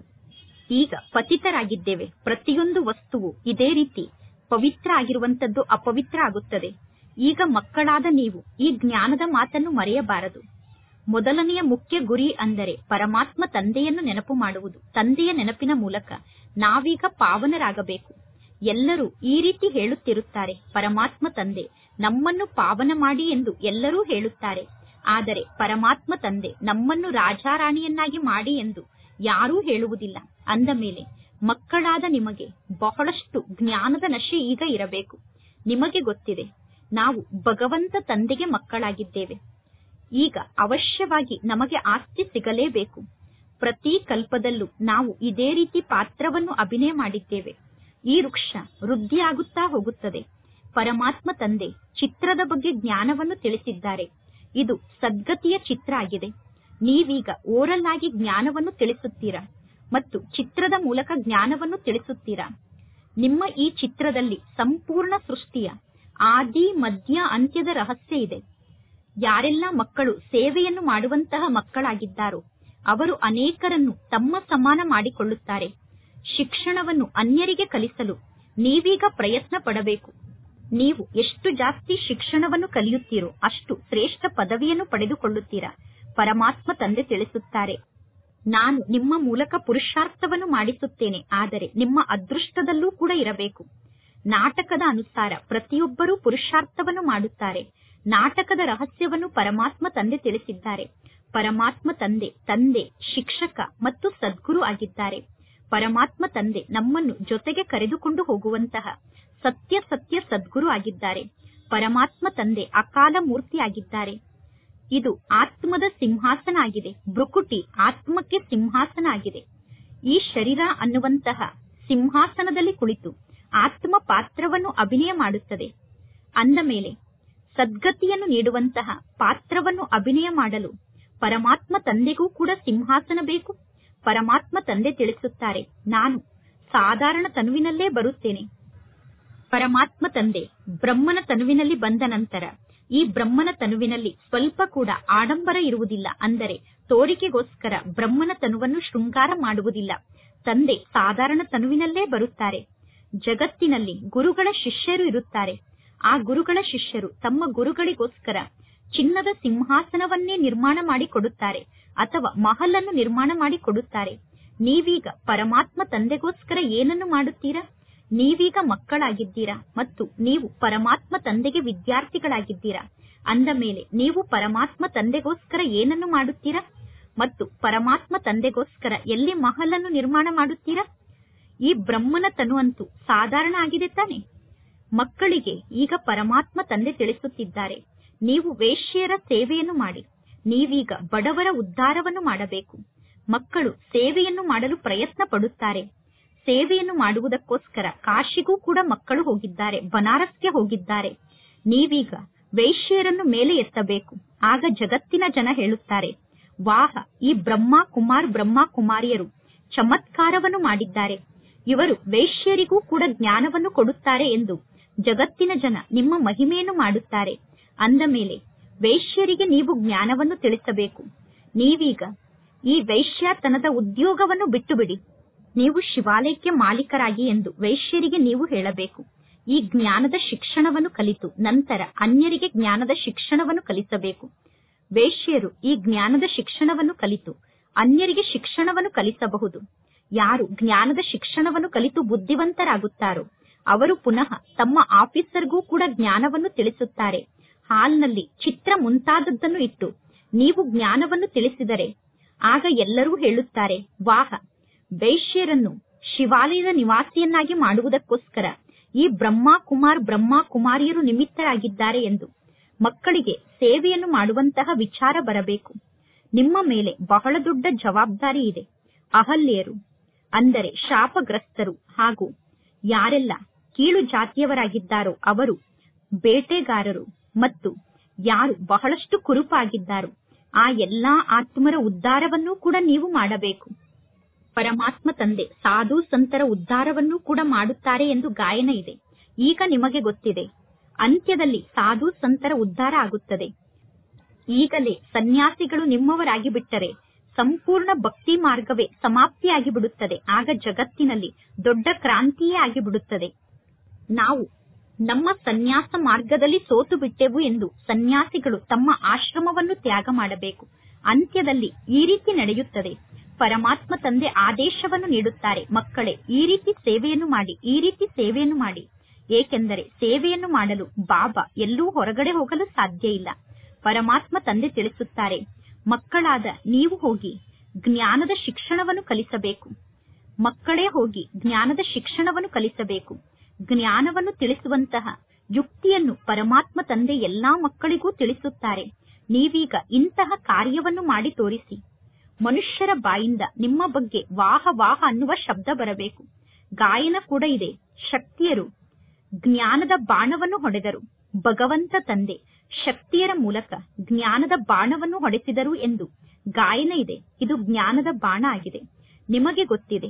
ಈಗ ಪತಿತರಾಗಿದ್ದೇವೆ ಪ್ರತಿಯೊಂದು ವಸ್ತುವು ಇದೇ ರೀತಿ ಪವಿತ್ರ ಆಗಿರುವಂತದ್ದು ಅಪವಿತ್ರ ಆಗುತ್ತದೆ ಈಗ ಮಕ್ಕಳಾದ ನೀವು ಈ ಜ್ಞಾನದ ಮಾತನ್ನು ಮರೆಯಬಾರದು ಮೊದಲನೆಯ ಮುಖ್ಯ ಗುರಿ ಅಂದರೆ ಪರಮಾತ್ಮ ತಂದೆಯನ್ನು ನೆನಪು ಮಾಡುವುದು ತಂದೆಯ ನೆನಪಿನ ಮೂಲಕ ನಾವೀಗ ಪಾವನರಾಗಬೇಕು ಎಲ್ಲರೂ ಈ ರೀತಿ ಹೇಳುತ್ತಿರುತ್ತಾರೆ ಪರಮಾತ್ಮ ತಂದೆ ನಮ್ಮನ್ನು ಪಾವನ ಮಾಡಿ ಎಂದು ಎಲ್ಲರೂ ಹೇಳುತ್ತಾರೆ ಆದರೆ ಪರಮಾತ್ಮ ತಂದೆ ನಮ್ಮನ್ನು ರಾಜಾರಾಣಿಯನ್ನಾಗಿ ಮಾಡಿ ಎಂದು ಯಾರೂ ಹೇಳುವುದಿಲ್ಲ ಅಂದ ಮೇಲೆ ಮಕ್ಕಳಾದ ನಿಮಗೆ ಬಹಳಷ್ಟು ಜ್ಞಾನದ ನಶೆ ಈಗ ಇರಬೇಕು ನಿಮಗೆ ಗೊತ್ತಿದೆ ನಾವು ಭಗವಂತ ತಂದೆಗೆ ಮಕ್ಕಳಾಗಿದ್ದೇವೆ ಈಗ ಅವಶ್ಯವಾಗಿ ನಮಗೆ ಆಸ್ತಿ ಸಿಗಲೇಬೇಕು ಪ್ರತಿ ಕಲ್ಪದಲ್ಲೂ ನಾವು ಇದೇ ರೀತಿ ಪಾತ್ರವನ್ನು ಅಭಿನಯ ಮಾಡಿದ್ದೇವೆ ಈ ವೃಕ್ಷ ವೃದ್ಧಿಯಾಗುತ್ತಾ ಹೋಗುತ್ತದೆ ಪರಮಾತ್ಮ ತಂದೆ ಚಿತ್ರದ ಬಗ್ಗೆ ಜ್ಞಾನವನ್ನು ತಿಳಿಸಿದ್ದಾರೆ ಇದು ಸದ್ಗತಿಯ ಚಿತ್ರ ಆಗಿದೆ ನೀವೀಗ ಓರಲ್ ಆಗಿ ಜ್ಞಾನವನ್ನು ತಿಳಿಸುತ್ತೀರಾ ಮತ್ತು ಚಿತ್ರದ ಮೂಲಕ ಜ್ಞಾನವನ್ನು ತಿಳಿಸುತ್ತೀರಾ ನಿಮ್ಮ ಈ ಚಿತ್ರದಲ್ಲಿ ಸಂಪೂರ್ಣ ಸೃಷ್ಟಿಯ ಆದಿ ಮಧ್ಯ ಅಂತ್ಯದ ರಹಸ್ಯ ಇದೆ ಯಾರೆಲ್ಲ ಮಕ್ಕಳು ಸೇವೆಯನ್ನು ಮಾಡುವಂತಹ ಮಕ್ಕಳಾಗಿದ್ದಾರೋ ಅವರು ಅನೇಕರನ್ನು ತಮ್ಮ ಸಮಾನ ಮಾಡಿಕೊಳ್ಳುತ್ತಾರೆ ಶಿಕ್ಷಣವನ್ನು ಅನ್ಯರಿಗೆ ಕಲಿಸಲು ನೀವೀಗ ಪ್ರಯತ್ನ ಪಡಬೇಕು ನೀವು ಎಷ್ಟು ಜಾಸ್ತಿ ಶಿಕ್ಷಣವನ್ನು ಕಲಿಯುತ್ತೀರೋ ಅಷ್ಟು ಶ್ರೇಷ್ಠ ಪದವಿಯನ್ನು ಪಡೆದುಕೊಳ್ಳುತ್ತೀರಾ ಪರಮಾತ್ಮ ತಂದೆ ತಿಳಿಸುತ್ತಾರೆ ನಾನು ನಿಮ್ಮ ಮೂಲಕ ಪುರುಷಾರ್ಥವನ್ನು ಮಾಡಿಸುತ್ತೇನೆ ಆದರೆ ನಿಮ್ಮ ಅದೃಷ್ಟದಲ್ಲೂ ಕೂಡ ಇರಬೇಕು ನಾಟಕದ ಅನುಸಾರ ಪ್ರತಿಯೊಬ್ಬರೂ ಪುರುಷಾರ್ಥವನ್ನು ಮಾಡುತ್ತಾರೆ ನಾಟಕದ ರಹಸ್ಯವನ್ನು ಪರಮಾತ್ಮ ತಂದೆ ತಿಳಿಸಿದ್ದಾರೆ ಪರಮಾತ್ಮ ತಂದೆ ತಂದೆ ಶಿಕ್ಷಕ ಮತ್ತು ಸದ್ಗುರು ಆಗಿದ್ದಾರೆ ಪರಮಾತ್ಮ ತಂದೆ ನಮ್ಮನ್ನು ಜೊತೆಗೆ ಕರೆದುಕೊಂಡು ಹೋಗುವಂತಹ ಸತ್ಯ ಸತ್ಯ ಸದ್ಗುರು ಆಗಿದ್ದಾರೆ ಪರಮಾತ್ಮ ತಂದೆ ಅಕಾಲ ಮೂರ್ತಿ ಆಗಿದ್ದಾರೆ ಇದು ಆತ್ಮದ ಸಿಂಹಾಸನ ಆಗಿದೆ ಬೃಕುಟಿ ಆತ್ಮಕ್ಕೆ ಸಿಂಹಾಸನ ಆಗಿದೆ ಈ ಶರೀರ ಅನ್ನುವಂತಹ ಸಿಂಹಾಸನದಲ್ಲಿ ಕುಳಿತು ಆತ್ಮ ಪಾತ್ರವನ್ನು ಅಭಿನಯ ಮಾಡುತ್ತದೆ ಅಂದ ಮೇಲೆ ಸದ್ಗತಿಯನ್ನು ನೀಡುವಂತಹ ಪಾತ್ರವನ್ನು ಅಭಿನಯ ಮಾಡಲು ಪರಮಾತ್ಮ ತಂದೆಗೂ ಕೂಡ ಸಿಂಹಾಸನ ಬೇಕು ಪರಮಾತ್ಮ ತಂದೆ ತಿಳಿಸುತ್ತಾರೆ ನಾನು ಸಾಧಾರಣ ತನುವಿನಲ್ಲೇ ಬರುತ್ತೇನೆ ಪರಮಾತ್ಮ ತಂದೆ ಬ್ರಹ್ಮನ ತನುವಿನಲ್ಲಿ ಬಂದ ನಂತರ ಈ ಬ್ರಹ್ಮನ ತನುವಿನಲ್ಲಿ ಸ್ವಲ್ಪ ಕೂಡ ಆಡಂಬರ ಇರುವುದಿಲ್ಲ ಅಂದರೆ ತೋರಿಕೆಗೋಸ್ಕರ ಬ್ರಹ್ಮನ ತನುವನ್ನು ಶೃಂಗಾರ ಮಾಡುವುದಿಲ್ಲ ತಂದೆ ಸಾಧಾರಣ ತನುವಿನಲ್ಲೇ ಬರುತ್ತಾರೆ ಜಗತ್ತಿನಲ್ಲಿ ಗುರುಗಳ ಶಿಷ್ಯರು ಇರುತ್ತಾರೆ ಆ ಗುರುಗಳ ಶಿಷ್ಯರು ತಮ್ಮ ಗುರುಗಳಿಗೋಸ್ಕರ ಚಿನ್ನದ ಸಿಂಹಾಸನವನ್ನೇ ನಿರ್ಮಾಣ ಮಾಡಿ ಕೊಡುತ್ತಾರೆ ಅಥವಾ ಮಹಲನ್ನು ನಿರ್ಮಾಣ ಮಾಡಿ ಕೊಡುತ್ತಾರೆ ನೀವೀಗ ಪರಮಾತ್ಮ ತಂದೆಗೋಸ್ಕರ ಏನನ್ನು ಮಾಡುತ್ತೀರಾ ನೀವೀಗ ಮಕ್ಕಳಾಗಿದ್ದೀರಾ ಮತ್ತು ನೀವು ಪರಮಾತ್ಮ ತಂದೆಗೆ ವಿದ್ಯಾರ್ಥಿಗಳಾಗಿದ್ದೀರಾ ಅಂದ ಮೇಲೆ ನೀವು ಪರಮಾತ್ಮ ತಂದೆಗೋಸ್ಕರ ಏನನ್ನು ಮಾಡುತ್ತೀರಾ ಮತ್ತು ಪರಮಾತ್ಮ ತಂದೆಗೋಸ್ಕರ ಎಲ್ಲಿ ಮಹಲನ್ನು ನಿರ್ಮಾಣ ಮಾಡುತ್ತೀರಾ ಈ ಬ್ರಹ್ಮನ ತನು ಅಂತೂ ಸಾಧಾರಣ ಆಗಿದೆ ತಾನೆ ಮಕ್ಕಳಿಗೆ ಈಗ ಪರಮಾತ್ಮ ತಂದೆ ತಿಳಿಸುತ್ತಿದ್ದಾರೆ ನೀವು ವೇಶ್ಯೆಯರ ಸೇವೆಯನ್ನು ಮಾಡಿ ನೀವೀಗ ಬಡವರ ಉದ್ಧಾರವನ್ನು ಮಾಡಬೇಕು ಮಕ್ಕಳು ಸೇವೆಯನ್ನು ಮಾಡಲು ಪ್ರಯತ್ನ ಪಡುತ್ತಾರೆ ಸೇವೆಯನ್ನು ಮಾಡುವುದಕ್ಕೋಸ್ಕರ ಕಾಶಿಗೂ ಕೂಡ ಮಕ್ಕಳು ಹೋಗಿದ್ದಾರೆ ಬನಾರಸ್ಗೆ ಹೋಗಿದ್ದಾರೆ ನೀವೀಗ ವೇಶ್ಯೆಯರನ್ನು ಮೇಲೆ ಎತ್ತಬೇಕು ಆಗ ಜಗತ್ತಿನ ಜನ ಹೇಳುತ್ತಾರೆ ವಾಹ ಈ ಬ್ರಹ್ಮ ಕುಮಾರ್ ಬ್ರಹ್ಮ ಕುಮಾರಿಯರು ಚಮತ್ಕಾರವನ್ನು ಮಾಡಿದ್ದಾರೆ ಇವರು ವೇಶ್ಯರಿಗೂ ಕೂಡ ಜ್ಞಾನವನ್ನು ಕೊಡುತ್ತಾರೆ ಎಂದು ಜಗತ್ತಿನ ಜನ ನಿಮ್ಮ ಮಹಿಮೆಯನ್ನು ಮಾಡುತ್ತಾರೆ ಅಂದ ಮೇಲೆ ವೇಶ್ಯರಿಗೆ ನೀವು ಜ್ಞಾನವನ್ನು ತಿಳಿಸಬೇಕು ನೀವೀಗ ಈ ವೈಶ್ಯತನದ ಉದ್ಯೋಗವನ್ನು ಬಿಟ್ಟು ಬಿಡಿ ನೀವು ಶಿವಾಲಯಕ್ಕೆ ಮಾಲೀಕರಾಗಿ ಎಂದು ವೈಶ್ಯರಿಗೆ ನೀವು ಹೇಳಬೇಕು ಈ ಜ್ಞಾನದ ಶಿಕ್ಷಣವನ್ನು ಕಲಿತು ನಂತರ ಅನ್ಯರಿಗೆ ಜ್ಞಾನದ ಶಿಕ್ಷಣವನ್ನು ಕಲಿಸಬೇಕು ವೇಶ್ಯರು ಈ ಜ್ಞಾನದ ಶಿಕ್ಷಣವನ್ನು ಕಲಿತು ಅನ್ಯರಿಗೆ ಶಿಕ್ಷಣವನ್ನು ಕಲಿಸಬಹುದು ಯಾರು ಜ್ಞಾನದ ಶಿಕ್ಷಣವನ್ನು ಕಲಿತು ಬುದ್ಧಿವಂತರಾಗುತ್ತಾರೋ ಅವರು ಪುನಃ ತಮ್ಮ ಆಫೀಸರ್ಗೂ ಕೂಡ ಜ್ಞಾನವನ್ನು ತಿಳಿಸುತ್ತಾರೆ ಹಾಲ್ನಲ್ಲಿ ಚಿತ್ರ ಮುಂತಾದದ್ದನ್ನು ಇಟ್ಟು ನೀವು ಜ್ಞಾನವನ್ನು ತಿಳಿಸಿದರೆ ಆಗ ಎಲ್ಲರೂ ಹೇಳುತ್ತಾರೆ ವಾಹ ವೈಶ್ಯರನ್ನು ಶಿವಾಲಯದ ನಿವಾಸಿಯನ್ನಾಗಿ ಮಾಡುವುದಕ್ಕೋಸ್ಕರ ಈ ಬ್ರಹ್ಮ ಕುಮಾರ್ ಬ್ರಹ್ಮ ಕುಮಾರಿಯರು ನಿಮಿತ್ತರಾಗಿದ್ದಾರೆ ಎಂದು ಮಕ್ಕಳಿಗೆ ಸೇವೆಯನ್ನು ಮಾಡುವಂತಹ ವಿಚಾರ ಬರಬೇಕು ನಿಮ್ಮ ಮೇಲೆ ಬಹಳ ದೊಡ್ಡ ಜವಾಬ್ದಾರಿ ಇದೆ ಅಹಲ್ಯರು ಅಂದರೆ ಶಾಪಗ್ರಸ್ತರು ಹಾಗೂ ಯಾರೆಲ್ಲ ಕೀಳು ಜಾತಿಯವರಾಗಿದ್ದಾರೋ ಅವರು ಬೇಟೆಗಾರರು ಮತ್ತು ಯಾರು ಬಹಳಷ್ಟು ಕುರುಪಾಗಿದ್ದಾರೋ ಆ ಎಲ್ಲಾ ಆತ್ಮರ ಉದ್ಧಾರವನ್ನೂ ಕೂಡ ನೀವು ಮಾಡಬೇಕು ಪರಮಾತ್ಮ ತಂದೆ ಸಾಧು ಸಂತರ ಉದ್ಧಾರವನ್ನೂ ಕೂಡ ಮಾಡುತ್ತಾರೆ ಎಂದು ಗಾಯನ ಇದೆ ಈಗ ನಿಮಗೆ ಗೊತ್ತಿದೆ ಅಂತ್ಯದಲ್ಲಿ ಸಾಧು ಸಂತರ ಉದ್ಧಾರ ಆಗುತ್ತದೆ ಈಗಲೇ ಸನ್ಯಾಸಿಗಳು ನಿಮ್ಮವರಾಗಿ ಬಿಟ್ಟರೆ ಸಂಪೂರ್ಣ ಭಕ್ತಿ ಮಾರ್ಗವೇ ಸಮಾಪ್ತಿಯಾಗಿ ಬಿಡುತ್ತದೆ ಆಗ ಜಗತ್ತಿನಲ್ಲಿ ದೊಡ್ಡ ಕ್ರಾಂತಿಯೇ ಆಗಿಬಿಡುತ್ತದೆ ನಾವು ನಮ್ಮ ಸನ್ಯಾಸ ಮಾರ್ಗದಲ್ಲಿ ಸೋತು ಬಿಟ್ಟೆವು ಎಂದು ಸನ್ಯಾಸಿಗಳು ತಮ್ಮ ಆಶ್ರಮವನ್ನು ತ್ಯಾಗ ಮಾಡಬೇಕು ಅಂತ್ಯದಲ್ಲಿ ಈ ರೀತಿ ನಡೆಯುತ್ತದೆ ಪರಮಾತ್ಮ ತಂದೆ ಆದೇಶವನ್ನು ನೀಡುತ್ತಾರೆ ಮಕ್ಕಳೇ ಈ ರೀತಿ ಸೇವೆಯನ್ನು ಮಾಡಿ ಈ ರೀತಿ ಸೇವೆಯನ್ನು ಮಾಡಿ ಏಕೆಂದರೆ ಸೇವೆಯನ್ನು ಮಾಡಲು ಬಾಬಾ ಎಲ್ಲೂ ಹೊರಗಡೆ ಹೋಗಲು ಸಾಧ್ಯ ಇಲ್ಲ ಪರಮಾತ್ಮ ತಂದೆ ತಿಳಿಸುತ್ತಾರೆ ಮಕ್ಕಳಾದ ನೀವು ಹೋಗಿ ಜ್ಞಾನದ ಶಿಕ್ಷಣವನ್ನು ಕಲಿಸಬೇಕು ಮಕ್ಕಳೇ ಹೋಗಿ ಜ್ಞಾನದ ಶಿಕ್ಷಣವನ್ನು ಕಲಿಸಬೇಕು ಜ್ಞಾನವನ್ನು ತಿಳಿಸುವಂತಹ ಯುಕ್ತಿಯನ್ನು ಪರಮಾತ್ಮ ತಂದೆ ಎಲ್ಲಾ ಮಕ್ಕಳಿಗೂ ತಿಳಿಸುತ್ತಾರೆ ನೀವೀಗ ಇಂತಹ ಕಾರ್ಯವನ್ನು ಮಾಡಿ ತೋರಿಸಿ ಮನುಷ್ಯರ ಬಾಯಿಂದ ನಿಮ್ಮ ಬಗ್ಗೆ ವಾಹ ವಾಹ ಅನ್ನುವ ಶಬ್ದ ಬರಬೇಕು ಗಾಯನ ಕೂಡ ಇದೆ ಶಕ್ತಿಯರು ಜ್ಞಾನದ ಬಾಣವನ್ನು ಹೊಡೆದರು ಭಗವಂತ ತಂದೆ ಶಕ್ತಿಯರ ಮೂಲಕ ಜ್ಞಾನದ ಬಾಣವನ್ನು ಹೊಡೆಸಿದರು ಎಂದು ಗಾಯನ ಇದೆ ಇದು ಜ್ಞಾನದ ಬಾಣ ಆಗಿದೆ ನಿಮಗೆ ಗೊತ್ತಿದೆ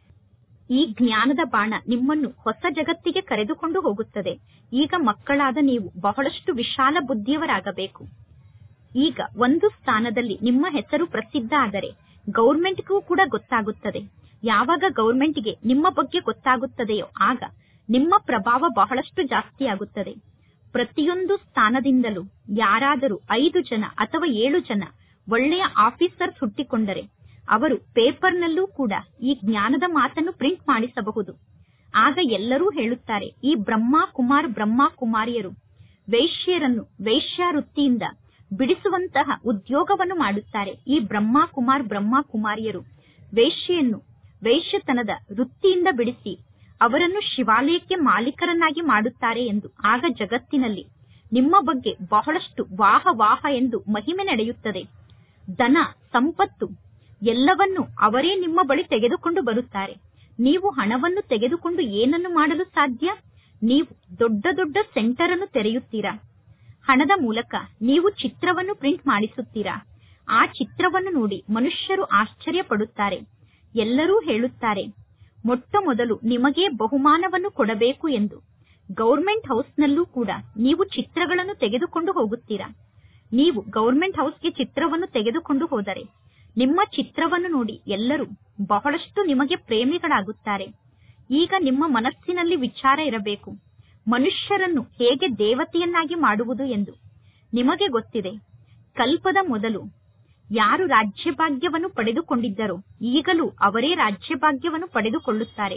ಈ ಜ್ಞಾನದ ಬಾಣ ನಿಮ್ಮನ್ನು ಹೊಸ ಜಗತ್ತಿಗೆ ಕರೆದುಕೊಂಡು ಹೋಗುತ್ತದೆ ಈಗ ಮಕ್ಕಳಾದ ನೀವು ಬಹಳಷ್ಟು ವಿಶಾಲ ಬುದ್ಧಿಯವರಾಗಬೇಕು ಈಗ ಒಂದು ಸ್ಥಾನದಲ್ಲಿ ನಿಮ್ಮ ಹೆಸರು ಪ್ರಸಿದ್ಧ ಆದರೆ ಗೌರ್ಮೆಂಟ್ಗೂ ಕೂಡ ಗೊತ್ತಾಗುತ್ತದೆ ಯಾವಾಗ ಗೌರ್ಮೆಂಟ್ಗೆ ನಿಮ್ಮ ಬಗ್ಗೆ ಗೊತ್ತಾಗುತ್ತದೆಯೋ ಆಗ ನಿಮ್ಮ ಪ್ರಭಾವ ಬಹಳಷ್ಟು ಜಾಸ್ತಿ ಆಗುತ್ತದೆ ಪ್ರತಿಯೊಂದು ಸ್ಥಾನದಿಂದಲೂ ಯಾರಾದರೂ ಐದು ಜನ ಅಥವಾ ಏಳು ಜನ ಒಳ್ಳೆಯ ಆಫೀಸರ್ಸ್ ಹುಟ್ಟಿಕೊಂಡರೆ ಅವರು ಪೇಪರ್ನಲ್ಲೂ ಕೂಡ ಈ ಜ್ಞಾನದ ಮಾತನ್ನು ಪ್ರಿಂಟ್ ಮಾಡಿಸಬಹುದು ಆಗ ಎಲ್ಲರೂ ಹೇಳುತ್ತಾರೆ ಈ ಬ್ರಹ್ಮ ಕುಮಾರ್ ಬ್ರಹ್ಮ ಕುಮಾರಿಯರು ವೈಶ್ಯರನ್ನು ವೈಶ್ಯಾವೃತ್ತಿಯಿಂದ ಬಿಡಿಸುವಂತಹ ಉದ್ಯೋಗವನ್ನು ಮಾಡುತ್ತಾರೆ ಈ ಬ್ರಹ್ಮ ಕುಮಾರ್ ಬ್ರಹ್ಮ ಕುಮಾರಿಯರು ವೇಶ್ಯೆಯನ್ನು ವೈಶ್ಯತನದ ವೃತ್ತಿಯಿಂದ ಬಿಡಿಸಿ ಅವರನ್ನು ಶಿವಾಲಯಕ್ಕೆ ಮಾಲೀಕರನ್ನಾಗಿ ಮಾಡುತ್ತಾರೆ ಎಂದು ಆಗ ಜಗತ್ತಿನಲ್ಲಿ ನಿಮ್ಮ ಬಗ್ಗೆ ಬಹಳಷ್ಟು ವಾಹ ವಾಹ ಎಂದು ಮಹಿಮೆ ನಡೆಯುತ್ತದೆ ಧನ ಸಂಪತ್ತು ಎಲ್ಲವನ್ನು ಅವರೇ ನಿಮ್ಮ ಬಳಿ ತೆಗೆದುಕೊಂಡು ಬರುತ್ತಾರೆ ನೀವು ಹಣವನ್ನು ತೆಗೆದುಕೊಂಡು ಏನನ್ನು ಮಾಡಲು ಸಾಧ್ಯ ನೀವು ದೊಡ್ಡ ದೊಡ್ಡ ಸೆಂಟರ್ ಅನ್ನು ತೆರೆಯುತ್ತೀರಾ ಹಣದ ಮೂಲಕ ನೀವು ಚಿತ್ರವನ್ನು ಪ್ರಿಂಟ್ ಮಾಡಿಸುತ್ತೀರಾ ಆ ಚಿತ್ರವನ್ನು ನೋಡಿ ಮನುಷ್ಯರು ಆಶ್ಚರ್ಯ ಪಡುತ್ತಾರೆ ಎಲ್ಲರೂ ಹೇಳುತ್ತಾರೆ ಮೊಟ್ಟ ಮೊದಲು ನಿಮಗೆ ಬಹುಮಾನವನ್ನು ಕೊಡಬೇಕು ಎಂದು ಗೌರ್ಮೆಂಟ್ ಹೌಸ್ನಲ್ಲೂ ಕೂಡ ನೀವು ಚಿತ್ರಗಳನ್ನು ತೆಗೆದುಕೊಂಡು ಹೋಗುತ್ತೀರಾ ನೀವು ಗೌರ್ಮೆಂಟ್ ಹೌಸ್ಗೆ ಚಿತ್ರವನ್ನು ತೆಗೆದುಕೊಂಡು ಹೋದರೆ ನಿಮ್ಮ ಚಿತ್ರವನ್ನು ನೋಡಿ ಎಲ್ಲರೂ ಬಹಳಷ್ಟು ನಿಮಗೆ ಪ್ರೇಮಿಗಳಾಗುತ್ತಾರೆ ಈಗ ನಿಮ್ಮ ಮನಸ್ಸಿನಲ್ಲಿ ವಿಚಾರ ಇರಬೇಕು ಮನುಷ್ಯರನ್ನು ಹೇಗೆ ದೇವತೆಯನ್ನಾಗಿ ಮಾಡುವುದು ಎಂದು ನಿಮಗೆ ಗೊತ್ತಿದೆ ಕಲ್ಪದ ಮೊದಲು ಯಾರು ರಾಜ್ಯಭಾಗ್ಯವನ್ನು ಪಡೆದುಕೊಂಡಿದ್ದರೋ ಈಗಲೂ ಅವರೇ ರಾಜ್ಯಭಾಗ್ಯವನ್ನು ಪಡೆದುಕೊಳ್ಳುತ್ತಾರೆ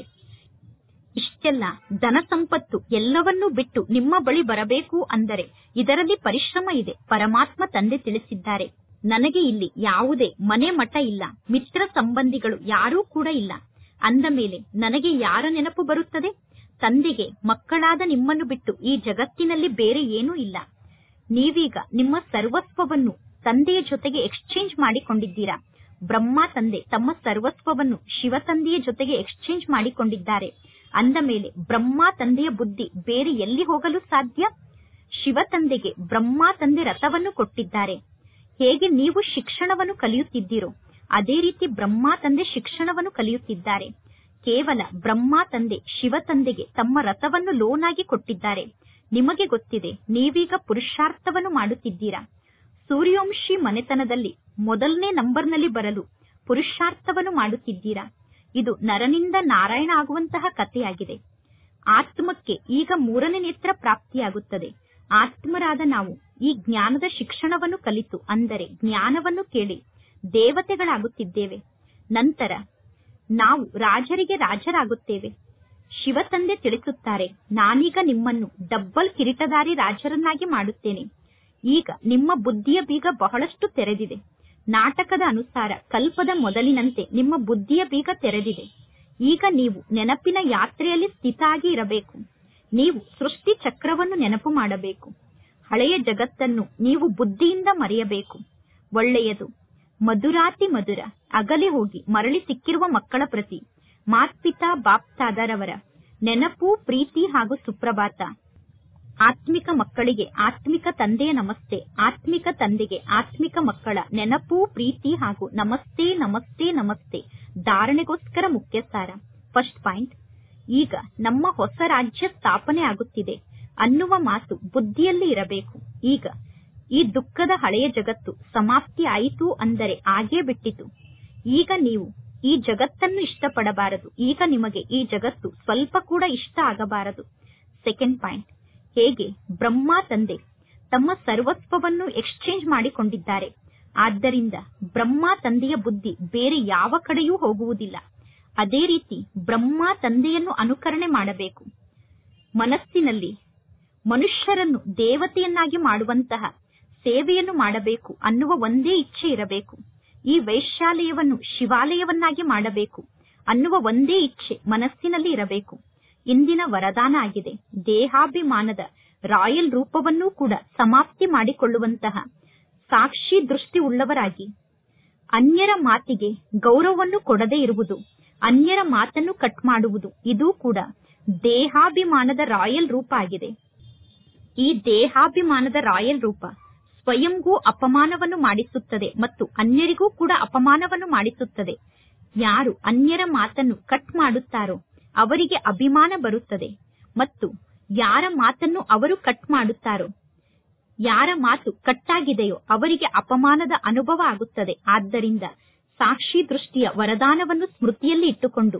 ಇಷ್ಟೆಲ್ಲ ಧನ ಸಂಪತ್ತು ಎಲ್ಲವನ್ನೂ ಬಿಟ್ಟು ನಿಮ್ಮ ಬಳಿ ಬರಬೇಕು ಅಂದರೆ ಇದರಲ್ಲಿ ಪರಿಶ್ರಮ ಇದೆ ಪರಮಾತ್ಮ ತಂದೆ ತಿಳಿಸಿದ್ದಾರೆ ನನಗೆ ಇಲ್ಲಿ ಯಾವುದೇ ಮನೆ ಮಠ ಇಲ್ಲ ಮಿತ್ರ ಸಂಬಂಧಿಗಳು ಯಾರೂ ಕೂಡ ಇಲ್ಲ ಅಂದ ಮೇಲೆ ನನಗೆ ಯಾರ ನೆನಪು ಬರುತ್ತದೆ ತಂದೆಗೆ ಮಕ್ಕಳಾದ ನಿಮ್ಮನ್ನು ಬಿಟ್ಟು ಈ ಜಗತ್ತಿನಲ್ಲಿ ಬೇರೆ ಏನೂ ಇಲ್ಲ ನೀವೀಗ ನಿಮ್ಮ ಸರ್ವಸ್ವವನ್ನು ತಂದೆಯ ಜೊತೆಗೆ ಎಕ್ಸ್ಚೇಂಜ್ ಮಾಡಿಕೊಂಡಿದ್ದೀರಾ ಬ್ರಹ್ಮ ತಂದೆ ತಮ್ಮ ಸರ್ವಸ್ವವನ್ನು ಶಿವ ತಂದೆಯ ಜೊತೆಗೆ ಎಕ್ಸ್ಚೇಂಜ್ ಮಾಡಿಕೊಂಡಿದ್ದಾರೆ ಅಂದ ಮೇಲೆ ಬ್ರಹ್ಮ ತಂದೆಯ ಬುದ್ಧಿ ಬೇರೆ ಎಲ್ಲಿ ಹೋಗಲು ಸಾಧ್ಯ ಶಿವ ತಂದೆಗೆ ಬ್ರಹ್ಮ ತಂದೆ ರಥವನ್ನು ಕೊಟ್ಟಿದ್ದಾರೆ ಹೇಗೆ ನೀವು ಶಿಕ್ಷಣವನ್ನು ಕಲಿಯುತ್ತಿದ್ದೀರೋ ಅದೇ ರೀತಿ ಬ್ರಹ್ಮ ತಂದೆ ಶಿಕ್ಷಣವನ್ನು ಕಲಿಯುತ್ತಿದ್ದಾರೆ ಕೇವಲ ಬ್ರಹ್ಮ ತಂದೆ ಶಿವ ತಂದೆಗೆ ತಮ್ಮ ರಥವನ್ನು ಲೋನ್ ಆಗಿ ಕೊಟ್ಟಿದ್ದಾರೆ ನಿಮಗೆ ಗೊತ್ತಿದೆ ನೀವೀಗ ಪುರುಷಾರ್ಥವನ್ನು ಮಾಡುತ್ತಿದ್ದೀರಾ ಸೂರ್ಯವಂಶಿ ಮನೆತನದಲ್ಲಿ ಮೊದಲನೇ ನಂಬರ್ನಲ್ಲಿ ಬರಲು ಪುರುಷಾರ್ಥವನ್ನು ಮಾಡುತ್ತಿದ್ದೀರಾ ಇದು ನರನಿಂದ ನಾರಾಯಣ ಆಗುವಂತಹ ಕಥೆಯಾಗಿದೆ ಆತ್ಮಕ್ಕೆ ಈಗ ಮೂರನೇ ನೇತ್ರ ಪ್ರಾಪ್ತಿಯಾಗುತ್ತದೆ ಆತ್ಮರಾದ ನಾವು ಈ ಜ್ಞಾನದ ಶಿಕ್ಷಣವನ್ನು ಕಲಿತು ಅಂದರೆ ಜ್ಞಾನವನ್ನು ಕೇಳಿ ದೇವತೆಗಳಾಗುತ್ತಿದ್ದೇವೆ ನಂತರ ನಾವು ರಾಜರಿಗೆ ರಾಜರಾಗುತ್ತೇವೆ ಶಿವ ತಂದೆ ತಿಳಿಸುತ್ತಾರೆ ನಾನೀಗ ನಿಮ್ಮನ್ನು ಡಬ್ಬಲ್ ಕಿರೀಟಧಾರಿ ರಾಜರನ್ನಾಗಿ ಮಾಡುತ್ತೇನೆ ಈಗ ನಿಮ್ಮ ಬುದ್ಧಿಯ ಬೀಗ ಬಹಳಷ್ಟು ತೆರೆದಿದೆ ನಾಟಕದ ಅನುಸಾರ ಕಲ್ಪದ ಮೊದಲಿನಂತೆ ನಿಮ್ಮ ಬುದ್ಧಿಯ ಬೀಗ ತೆರೆದಿದೆ ಈಗ ನೀವು ನೆನಪಿನ ಯಾತ್ರೆಯಲ್ಲಿ ಸ್ಥಿತ ಆಗಿ ಇರಬೇಕು ನೀವು ಸೃಷ್ಟಿ ಚಕ್ರವನ್ನು ನೆನಪು ಮಾಡಬೇಕು ಹಳೆಯ ಜಗತ್ತನ್ನು ನೀವು ಬುದ್ಧಿಯಿಂದ ಮರೆಯಬೇಕು ಒಳ್ಳೆಯದು ಮಧುರಾತಿ ಮಧುರ ಅಗಲಿ ಹೋಗಿ ಮರಳಿ ಸಿಕ್ಕಿರುವ ಮಕ್ಕಳ ಪ್ರತಿ ಮಾತ್ಪಿತಾ ಬಾಪ್ತಾದರವರ ನೆನಪು ಪ್ರೀತಿ ಹಾಗೂ ಸುಪ್ರಭಾತ ಆತ್ಮಿಕ ಮಕ್ಕಳಿಗೆ ಆತ್ಮಿಕ ತಂದೆಯ ನಮಸ್ತೆ ಆತ್ಮಿಕ ತಂದೆಗೆ ಆತ್ಮಿಕ ಮಕ್ಕಳ ನೆನಪು ಪ್ರೀತಿ ಹಾಗೂ ನಮಸ್ತೆ ನಮಸ್ತೆ ನಮಸ್ತೆ ಧಾರಣೆಗೋಸ್ಕರ ಮುಖ್ಯ ಸಾರ ಫಸ್ಟ್ ಪಾಯಿಂಟ್ ಈಗ ನಮ್ಮ ಹೊಸ ರಾಜ್ಯ ಸ್ಥಾಪನೆ ಆಗುತ್ತಿದೆ ಅನ್ನುವ ಮಾತು ಬುದ್ಧಿಯಲ್ಲಿ ಇರಬೇಕು ಈಗ ಈ ದುಃಖದ ಹಳೆಯ ಜಗತ್ತು ಸಮಾಪ್ತಿ ಆಯಿತು ಅಂದರೆ ಆಗೇ ಬಿಟ್ಟಿತು ಈಗ ನೀವು ಈ ಜಗತ್ತನ್ನು ಇಷ್ಟಪಡಬಾರದು ಈಗ ನಿಮಗೆ ಈ ಜಗತ್ತು ಸ್ವಲ್ಪ ಕೂಡ ಇಷ್ಟ ಆಗಬಾರದು ಸೆಕೆಂಡ್ ಪಾಯಿಂಟ್ ಹೇಗೆ ಬ್ರಹ್ಮ ತಂದೆ ತಮ್ಮ ಸರ್ವಸ್ವವನ್ನು ಎಕ್ಸ್ಚೇಂಜ್ ಮಾಡಿಕೊಂಡಿದ್ದಾರೆ ಆದ್ದರಿಂದ ಬ್ರಹ್ಮ ತಂದೆಯ ಬುದ್ಧಿ ಬೇರೆ ಯಾವ ಕಡೆಯೂ ಹೋಗುವುದಿಲ್ಲ ಅದೇ ರೀತಿ ಬ್ರಹ್ಮ ತಂದೆಯನ್ನು ಅನುಕರಣೆ ಮಾಡಬೇಕು ಮನಸ್ಸಿನಲ್ಲಿ ಮನುಷ್ಯರನ್ನು ದೇವತೆಯನ್ನಾಗಿ ಮಾಡುವಂತಹ ಸೇವೆಯನ್ನು ಮಾಡಬೇಕು ಅನ್ನುವ ಒಂದೇ ಇಚ್ಛೆ ಇರಬೇಕು ಈ ವೈಶ್ಯಾಲಯವನ್ನು ಶಿವಾಲಯವನ್ನಾಗಿ ಮಾಡಬೇಕು ಅನ್ನುವ ಒಂದೇ ಇಚ್ಛೆ ಮನಸ್ಸಿನಲ್ಲಿ ಇರಬೇಕು ಇಂದಿನ ವರದಾನ ಆಗಿದೆ ದೇಹಾಭಿಮಾನದ ರಾಯಲ್ ರೂಪವನ್ನೂ ಕೂಡ ಸಮಾಪ್ತಿ ಮಾಡಿಕೊಳ್ಳುವಂತಹ ಸಾಕ್ಷಿ ದೃಷ್ಟಿ ಉಳ್ಳವರಾಗಿ ಅನ್ಯರ ಮಾತಿಗೆ ಗೌರವವನ್ನು ಕೊಡದೇ ಇರುವುದು ಅನ್ಯರ ಮಾತನ್ನು ಕಟ್ ಮಾಡುವುದು ಇದೂ ಕೂಡ ದೇಹಾಭಿಮಾನದ ರಾಯಲ್ ರೂಪ ಆಗಿದೆ ಈ ದೇಹಾಭಿಮಾನದ ರಾಯಲ್ ರೂಪ ಸ್ವಯಂಗೂ ಅಪಮಾನವನ್ನು ಮಾಡಿಸುತ್ತದೆ ಮತ್ತು ಅನ್ಯರಿಗೂ ಕೂಡ ಅಪಮಾನವನ್ನು ಮಾಡಿಸುತ್ತದೆ ಯಾರು ಅನ್ಯರ ಮಾತನ್ನು ಕಟ್ ಮಾಡುತ್ತಾರೋ ಅವರಿಗೆ ಅಭಿಮಾನ ಬರುತ್ತದೆ ಮತ್ತು ಯಾರ ಮಾತನ್ನು ಅವರು ಕಟ್ ಮಾಡುತ್ತಾರೋ ಯಾರ ಮಾತು ಕಟ್ಟಾಗಿದೆಯೋ ಅವರಿಗೆ ಅಪಮಾನದ ಅನುಭವ ಆಗುತ್ತದೆ ಆದ್ದರಿಂದ ಸಾಕ್ಷಿ ದೃಷ್ಟಿಯ ವರದಾನವನ್ನು ಸ್ಮೃತಿಯಲ್ಲಿ ಇಟ್ಟುಕೊಂಡು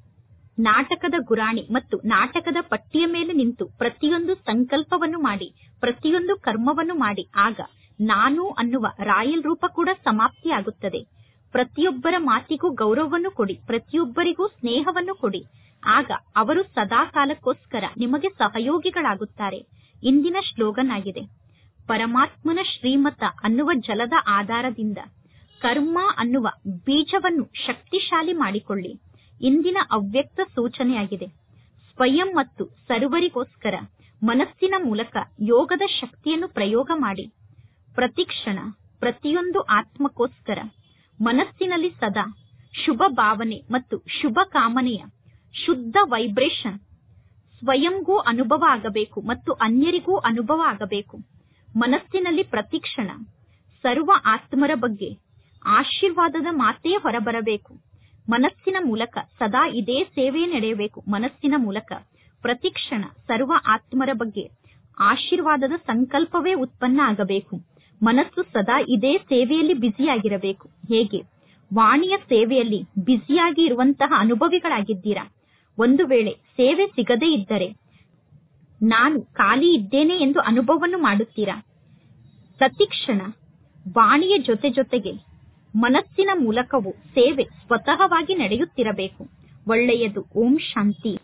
ನಾಟಕದ ಗುರಾಣಿ ಮತ್ತು ನಾಟಕದ ಪಟ್ಟಿಯ ಮೇಲೆ ನಿಂತು ಪ್ರತಿಯೊಂದು ಸಂಕಲ್ಪವನ್ನು ಮಾಡಿ ಪ್ರತಿಯೊಂದು ಕರ್ಮವನ್ನು ಮಾಡಿ ಆಗ ನಾನು ಅನ್ನುವ ರಾಯಲ್ ರೂಪ ಕೂಡ ಸಮಾಪ್ತಿಯಾಗುತ್ತದೆ ಪ್ರತಿಯೊಬ್ಬರ ಮಾತಿಗೂ ಗೌರವವನ್ನು ಕೊಡಿ ಪ್ರತಿಯೊಬ್ಬರಿಗೂ ಸ್ನೇಹವನ್ನು ಕೊಡಿ ಆಗ ಅವರು ಸದಾ ಕಾಲಕ್ಕೋಸ್ಕರ ನಿಮಗೆ ಸಹಯೋಗಿಗಳಾಗುತ್ತಾರೆ ಇಂದಿನ ಶ್ಲೋಗನ್ ಆಗಿದೆ ಪರಮಾತ್ಮನ ಶ್ರೀಮತ ಅನ್ನುವ ಜಲದ ಆಧಾರದಿಂದ ಕರ್ಮ ಅನ್ನುವ ಬೀಜವನ್ನು ಶಕ್ತಿಶಾಲಿ ಮಾಡಿಕೊಳ್ಳಿ ಇಂದಿನ ಅವ್ಯಕ್ತ ಸೂಚನೆಯಾಗಿದೆ ಸ್ವಯಂ ಮತ್ತು ಸರ್ವರಿಗೋಸ್ಕರ ಮನಸ್ಸಿನ ಮೂಲಕ ಯೋಗದ ಶಕ್ತಿಯನ್ನು ಪ್ರಯೋಗ ಮಾಡಿ ಪ್ರತಿಕ್ಷಣ ಪ್ರತಿಯೊಂದು ಆತ್ಮಕ್ಕೋಸ್ಕರ ಮನಸ್ಸಿನಲ್ಲಿ ಸದಾ ಶುಭ ಭಾವನೆ ಮತ್ತು ಶುಭ ಕಾಮನೆಯ ಶುದ್ಧ ವೈಬ್ರೇಷನ್ ಸ್ವಯಂಗೂ ಅನುಭವ ಆಗಬೇಕು ಮತ್ತು ಅನ್ಯರಿಗೂ ಅನುಭವ ಆಗಬೇಕು ಮನಸ್ಸಿನಲ್ಲಿ ಪ್ರತಿಕ್ಷಣ ಸರ್ವ ಆತ್ಮರ ಬಗ್ಗೆ ಆಶೀರ್ವಾದದ ಮಾತೇ ಹೊರಬರಬೇಕು ಮನಸ್ಸಿನ ಮೂಲಕ ಸದಾ ಇದೇ ಸೇವೆ ನಡೆಯಬೇಕು ಮನಸ್ಸಿನ ಮೂಲಕ ಪ್ರತಿಕ್ಷಣ ಸರ್ವ ಆತ್ಮರ ಬಗ್ಗೆ ಆಶೀರ್ವಾದದ ಸಂಕಲ್ಪವೇ ಉತ್ಪನ್ನ ಆಗಬೇಕು ಮನಸ್ಸು ಸದಾ ಇದೇ ಸೇವೆಯಲ್ಲಿ ಬ್ಯುಸಿಯಾಗಿರಬೇಕು ಹೇಗೆ ವಾಣಿಯ ಸೇವೆಯಲ್ಲಿ ಬ್ಯುಸಿಯಾಗಿ ಇರುವಂತಹ ಅನುಭವಿಗಳಾಗಿದ್ದೀರಾ ಒಂದು ವೇಳೆ ಸೇವೆ ಸಿಗದೇ ಇದ್ದರೆ ನಾನು ಖಾಲಿ ಇದ್ದೇನೆ ಎಂದು ಅನುಭವವನ್ನು ಮಾಡುತ್ತೀರಾ ಪ್ರತಿಕ್ಷಣ ವಾಣಿಯ ಜೊತೆ ಜೊತೆಗೆ ಮನಸ್ಸಿನ ಮೂಲಕವೂ ಸೇವೆ ಸ್ವತಃವಾಗಿ ನಡೆಯುತ್ತಿರಬೇಕು ಒಳ್ಳೆಯದು ಓಂ ಶಾಂತಿ